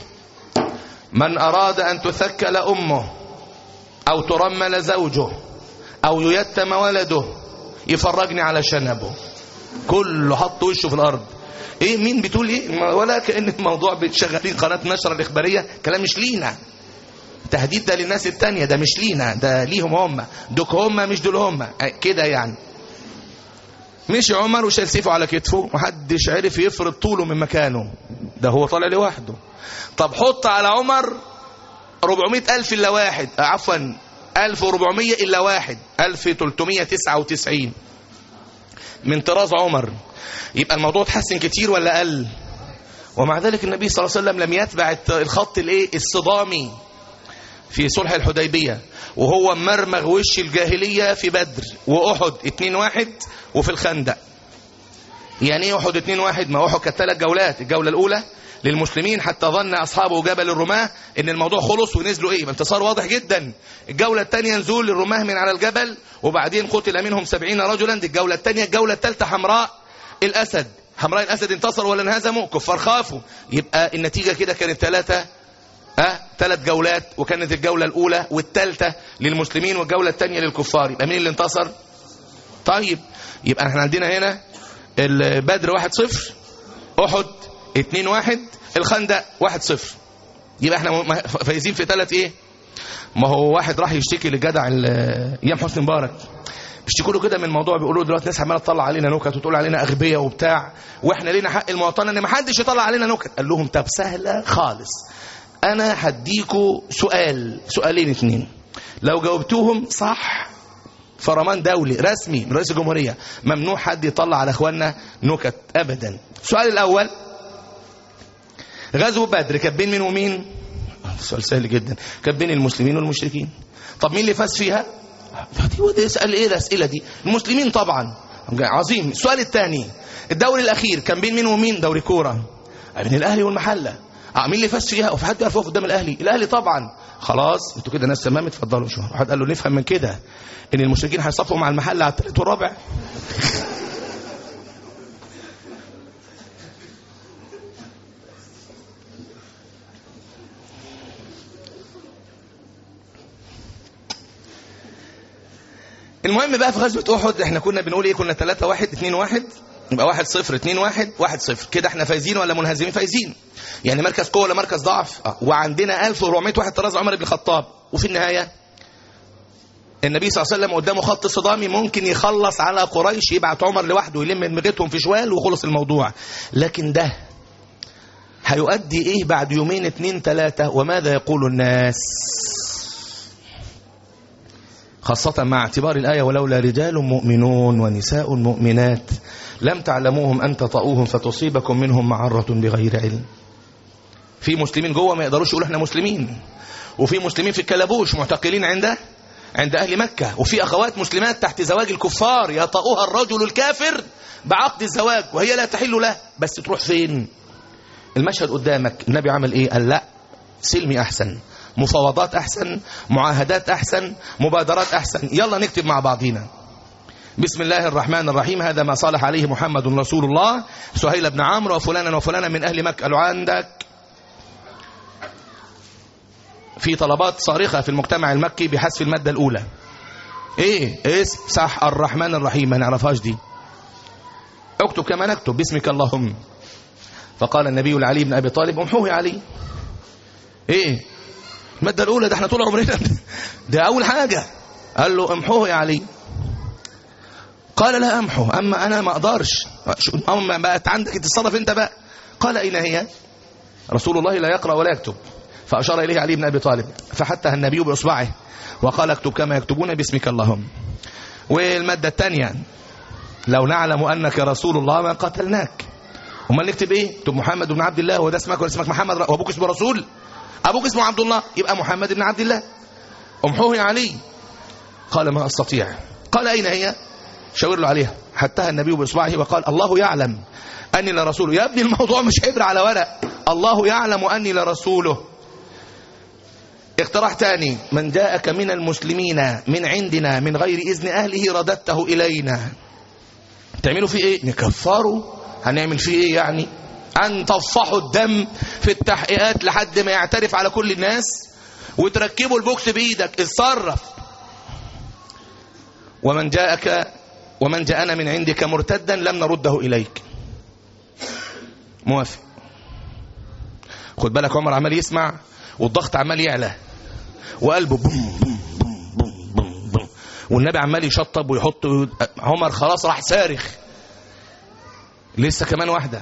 من أراد أن تثكل أمه أو ترمل زوجه أو ييتم ولده يفرجني على شنبه كله حط وشه في الأرض ايه مين بتقول ايه ما- ولا كأن الموضوع بتشغلين قناة نشرة الإخبارية كلام مش لينا تهديد ده للناس التانية ده مش لينا ده ليهم هم دوك هم مش دول هم كده يعني مشي عمر وشال سيفه على كتفه محدش عرف يفرض طوله من مكانه ده هو طالع لوحده طب حط على عمر 400 ألف إلا واحد آه، عفوا 1400 إلا واحد 1399 من طراز عمر يبقى الموضوع اتحسن كتير ولا قل ومع ذلك النبي صلى الله عليه وسلم لم يتبع الت- الخط الايه الصدامي في صلح الحديبية وهو مرمغ وش الجاهلية في بدر وأحد 2-1 وفي الخندق يعني ايه أحد 2-1 ما أحد كانت ثلاث جولات الجولة الأولى للمسلمين حتى ظن أصحابه جبل الرماة إن الموضوع خلص ونزلوا إيه انتصار واضح جدا الجولة الثانية نزول الرماة من على الجبل وبعدين قتل منهم سبعين رجلا دي الجولة الثانية الجولة الثالثة حمراء الأسد حمراء الأسد انتصروا ولا انهزموا كفار خافوا يبقى النتيجة كده كانت ثلاثة ها ثلاث جولات وكانت الجولة الأولى والثالثة للمسلمين والجولة الثانية للكفار يبقى مين اللي انتصر طيب يبقى احنا عندنا هنا البدر واحد صفر أحد اتنين واحد الخندق واحد صفر يبقى احنا م- فايزين في ثلاث ايه ما هو واحد راح يشتكي للجدع ال- ايام حسني مبارك بيشتكوا له كده من الموضوع بيقولوا له دلوقتي ناس عماله تطلع علينا نكت وتقول علينا اغبياء وبتاع واحنا لينا حق المواطنه ان ما حدش يطلع علينا نكت قال لهم طب سهله خالص انا هديكوا سؤال سؤالين اتنين لو جاوبتوهم صح فرمان دولي رسمي من رئيس الجمهوريه ممنوع حد يطلع على اخواننا نكت ابدا السؤال الاول غزو بدر كان بين مين ومين سؤال سهل جدا كان بين المسلمين والمشركين طب مين اللي فاز فيها دي ودي يسال ايه الاسئله دي المسلمين طبعا عظيم السؤال الثاني الدوري الاخير كان بين مين ومين دوري كوره بين الاهلي والمحله اه مين اللي فاز فيها وفي حد يعرف يقف قدام الاهلي الاهلي طبعا خلاص انتوا كده ناس تمام اتفضلوا شو واحد قال له نفهم من كده ان المشركين هيصفوا مع المحله على الثالث والرابع المهم بقى في غزوة أحد احنا كنا بنقول ايه كنا 3 1 2 1 يبقى 1 0 2 1 1 0 كده احنا فايزين ولا منهزمين فايزين يعني مركز قوة ولا مركز ضعف اه. وعندنا 1400 واحد طراز عمر بن الخطاب وفي النهاية النبي صلى الله عليه وسلم قدامه خط صدامي ممكن يخلص على قريش يبعت عمر لوحده يلم دماغتهم في شوال وخلص الموضوع لكن ده هيؤدي ايه بعد يومين اتنين تلاتة وماذا يقول الناس خاصة مع اعتبار الآية ولولا رجال مؤمنون ونساء مؤمنات لم تعلموهم أن تطؤوهم فتصيبكم منهم معرة بغير علم في مسلمين جوه ما يقدروش يقولوا احنا مسلمين وفي مسلمين في الكلبوش معتقلين عند عند أهل مكة وفي أخوات مسلمات تحت زواج الكفار يطأها الرجل الكافر بعقد الزواج وهي لا تحل له بس تروح فين المشهد قدامك النبي عمل ايه قال لا سلمي أحسن مفاوضات أحسن معاهدات أحسن مبادرات أحسن يلا نكتب مع بعضينا بسم الله الرحمن الرحيم هذا ما صالح عليه محمد رسول الله سهيل بن عمرو وفلانا وفلانا من أهل مكة قالوا عندك في طلبات صارخة في المجتمع المكي بحذف المادة الأولى ايه اسم صح الرحمن الرحيم ما نعرفهاش دي اكتب كما نكتب باسمك اللهم فقال النبي لعلي بن ابي طالب امحوه يا علي ايه الماده الاولى ده احنا طول عمرنا ده اول حاجه قال له امحوه يا علي قال لا امحو اما انا ما اقدرش اما بقت عندك تتصرف انت بقى قال اين هي رسول الله لا يقرا ولا يكتب فاشار اليه علي بن ابي طالب فحتها النبي باصبعه وقال اكتب كما يكتبون باسمك اللهم والماده الثانيه لو نعلم انك رسول الله ما قتلناك امال نكتب ايه تكتب محمد بن عبد الله وده اسمك ولا اسمك محمد وابوك اسمه رسول ابوك اسمه عبد الله يبقى محمد بن عبد الله امحوه يا علي قال ما استطيع قال اين هي شاور له عليها حتى النبي باصبعه وقال الله يعلم اني لرسوله يا ابني الموضوع مش حبر على ورق الله يعلم اني لرسوله اقتراح تاني من جاءك من المسلمين من عندنا من غير اذن اهله رددته الينا تعملوا فيه ايه نكفروا هنعمل فيه ايه يعني ان تفحوا الدم في التحقيقات لحد ما يعترف على كل الناس وتركبوا البوكس بايدك اتصرف ومن جاءك ومن جاءنا من عندك مرتدا لم نرده اليك موافق خد بالك عمر عمال يسمع والضغط عمال يعلى وقلبه بوم بوم بوم بوم بوم بوم والنبي عمال يشطب ويحط عمر خلاص راح صارخ لسه كمان واحدة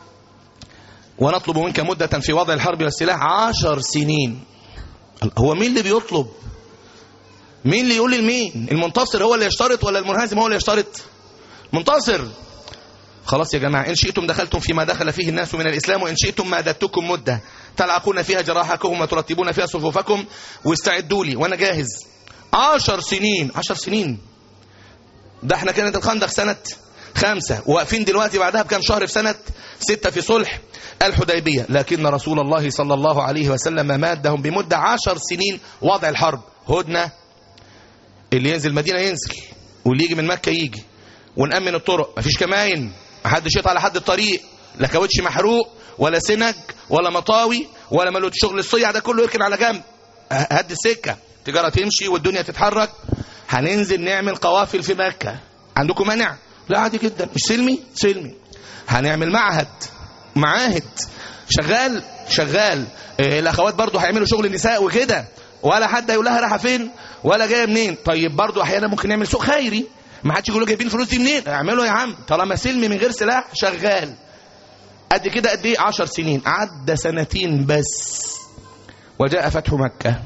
ونطلب منك مدة في وضع الحرب والسلاح عشر سنين هو مين اللي بيطلب مين اللي يقول لمين المنتصر هو اللي يشترط ولا المنهزم هو اللي يشترط منتصر خلاص يا جماعة إن شئتم دخلتم فيما دخل فيه الناس من الإسلام وإن شئتم مادتكم مدة تلعقون فيها جراحكم وترتبون فيها صفوفكم واستعدوا لي وأنا جاهز عشر سنين عشر سنين ده احنا كانت الخندق سنة خمسة وواقفين دلوقتي بعدها بكام شهر في سنة ستة في صلح الحديبية لكن رسول الله صلى الله عليه وسلم مادهم بمدة عشر سنين وضع الحرب هدنة اللي ينزل المدينة ينزل واللي يجي من مكة يجي ونأمن الطرق مفيش كماين محدش يقطع على حد الطريق لا كاوتش محروق ولا سنج ولا مطاوي ولا ملوت شغل الصيع ده كله يركن على جنب هد السكة تجارة تمشي والدنيا تتحرك هننزل نعمل قوافل في مكة عندكم مانع لا عادي جدا مش سلمي سلمي هنعمل معهد معاهد شغال شغال إيه الاخوات برضو هيعملوا شغل النساء وكده ولا حد يقول لها رايحه فين ولا جايه منين طيب برضو احيانا ممكن نعمل سوق خيري ما حدش يقول له جايبين الفلوس دي منين اعملوا يا عم طالما سلمي من غير سلاح شغال قد كده قد ايه 10 سنين عدى سنتين بس وجاء فتح مكه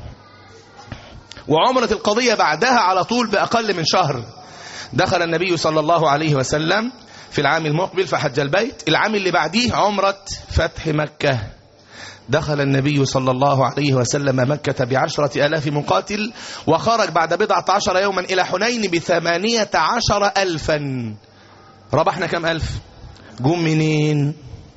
وعمرة القضية بعدها على طول بأقل من شهر دخل النبي صلى الله عليه وسلم في العام المقبل فحج البيت العام اللي بعديه عمرة فتح مكة دخل النبي صلى الله عليه وسلم مكة بعشرة ألاف مقاتل وخرج بعد بضعة عشر يوما إلى حنين بثمانية عشر ألفا ربحنا كم ألف جم منين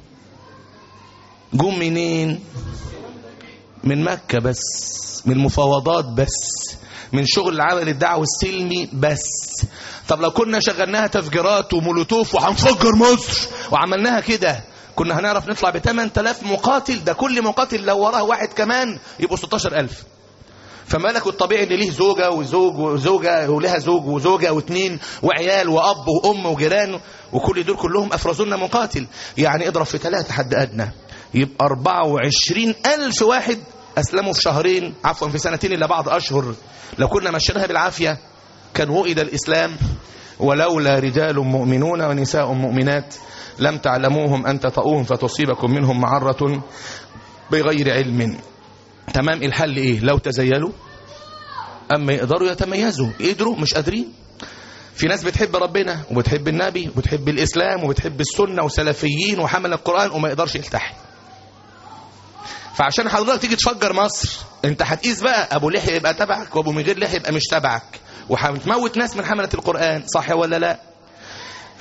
جم منين من مكة بس من المفاوضات بس من شغل العمل الدعوي السلمي بس طب لو كنا شغلناها تفجيرات ومولوتوف وهنفجر مصر وعملناها كده كنا هنعرف نطلع ب 8000 مقاتل ده كل مقاتل لو وراه واحد كمان يبقوا 16000 فما لك الطبيعي اللي ليه زوجة وزوج وزوجة ولها زوج وزوجة واثنين وعيال وأب وأم وجيران وكل دول كلهم أفرزونا مقاتل يعني اضرب في ثلاثة حد أدنى يبقى 24 ألف واحد أسلموا في شهرين عفوا في سنتين إلا بعض أشهر لو كنا مشيناها بالعافية كان وئد الإسلام ولولا رجال مؤمنون ونساء مؤمنات لم تعلموهم أن تطؤوهم فتصيبكم منهم معرة بغير علم تمام الحل إيه لو تزيلوا أما يقدروا يتميزوا يقدروا مش قادرين في ناس بتحب ربنا وبتحب النبي وبتحب الإسلام وبتحب السنة وسلفيين وحمل القرآن وما يقدرش يلتحي فعشان حضرتك تيجي تفجر مصر انت هتقيس بقى ابو لحيه يبقى تبعك وابو من غير لحيه يبقى مش تبعك وهتموت ناس من حمله القران صح ولا لا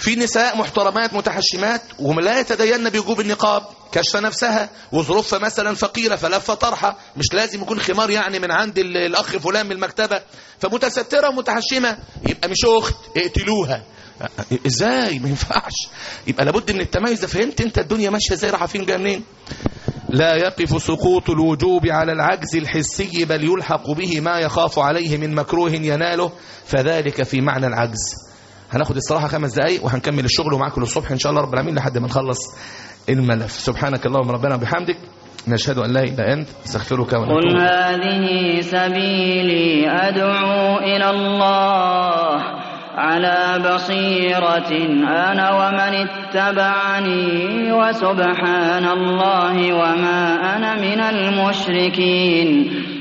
في نساء محترمات متحشمات وهم لا يتدين بوجوب النقاب كشف نفسها وظروفها مثلا فقيرة فلف طرحة مش لازم يكون خمار يعني من عند ال- الأخ فلان من المكتبة فمتسترة ومتحشمة يبقى مش أخت اقتلوها ازاي ما ينفعش يبقى لابد من التميز ده فهمت انت الدنيا ماشيه ازاي رايحه فين جايه منين لا يقف سقوط الوجوب على العجز الحسي بل يلحق به ما يخاف عليه من مكروه يناله فذلك في معنى العجز هناخد استراحة خمس دقايق وهنكمل الشغل ومعاكم للصبح إن شاء الله رب العالمين لحد ما نخلص الملف سبحانك اللهم ربنا وبحمدك نشهد أن لا إله إلا أنت استغفرك ونتوب قل هذه سبيلي أدعو إلى الله على بصيرة أنا ومن اتبعني وسبحان الله وما أنا من المشركين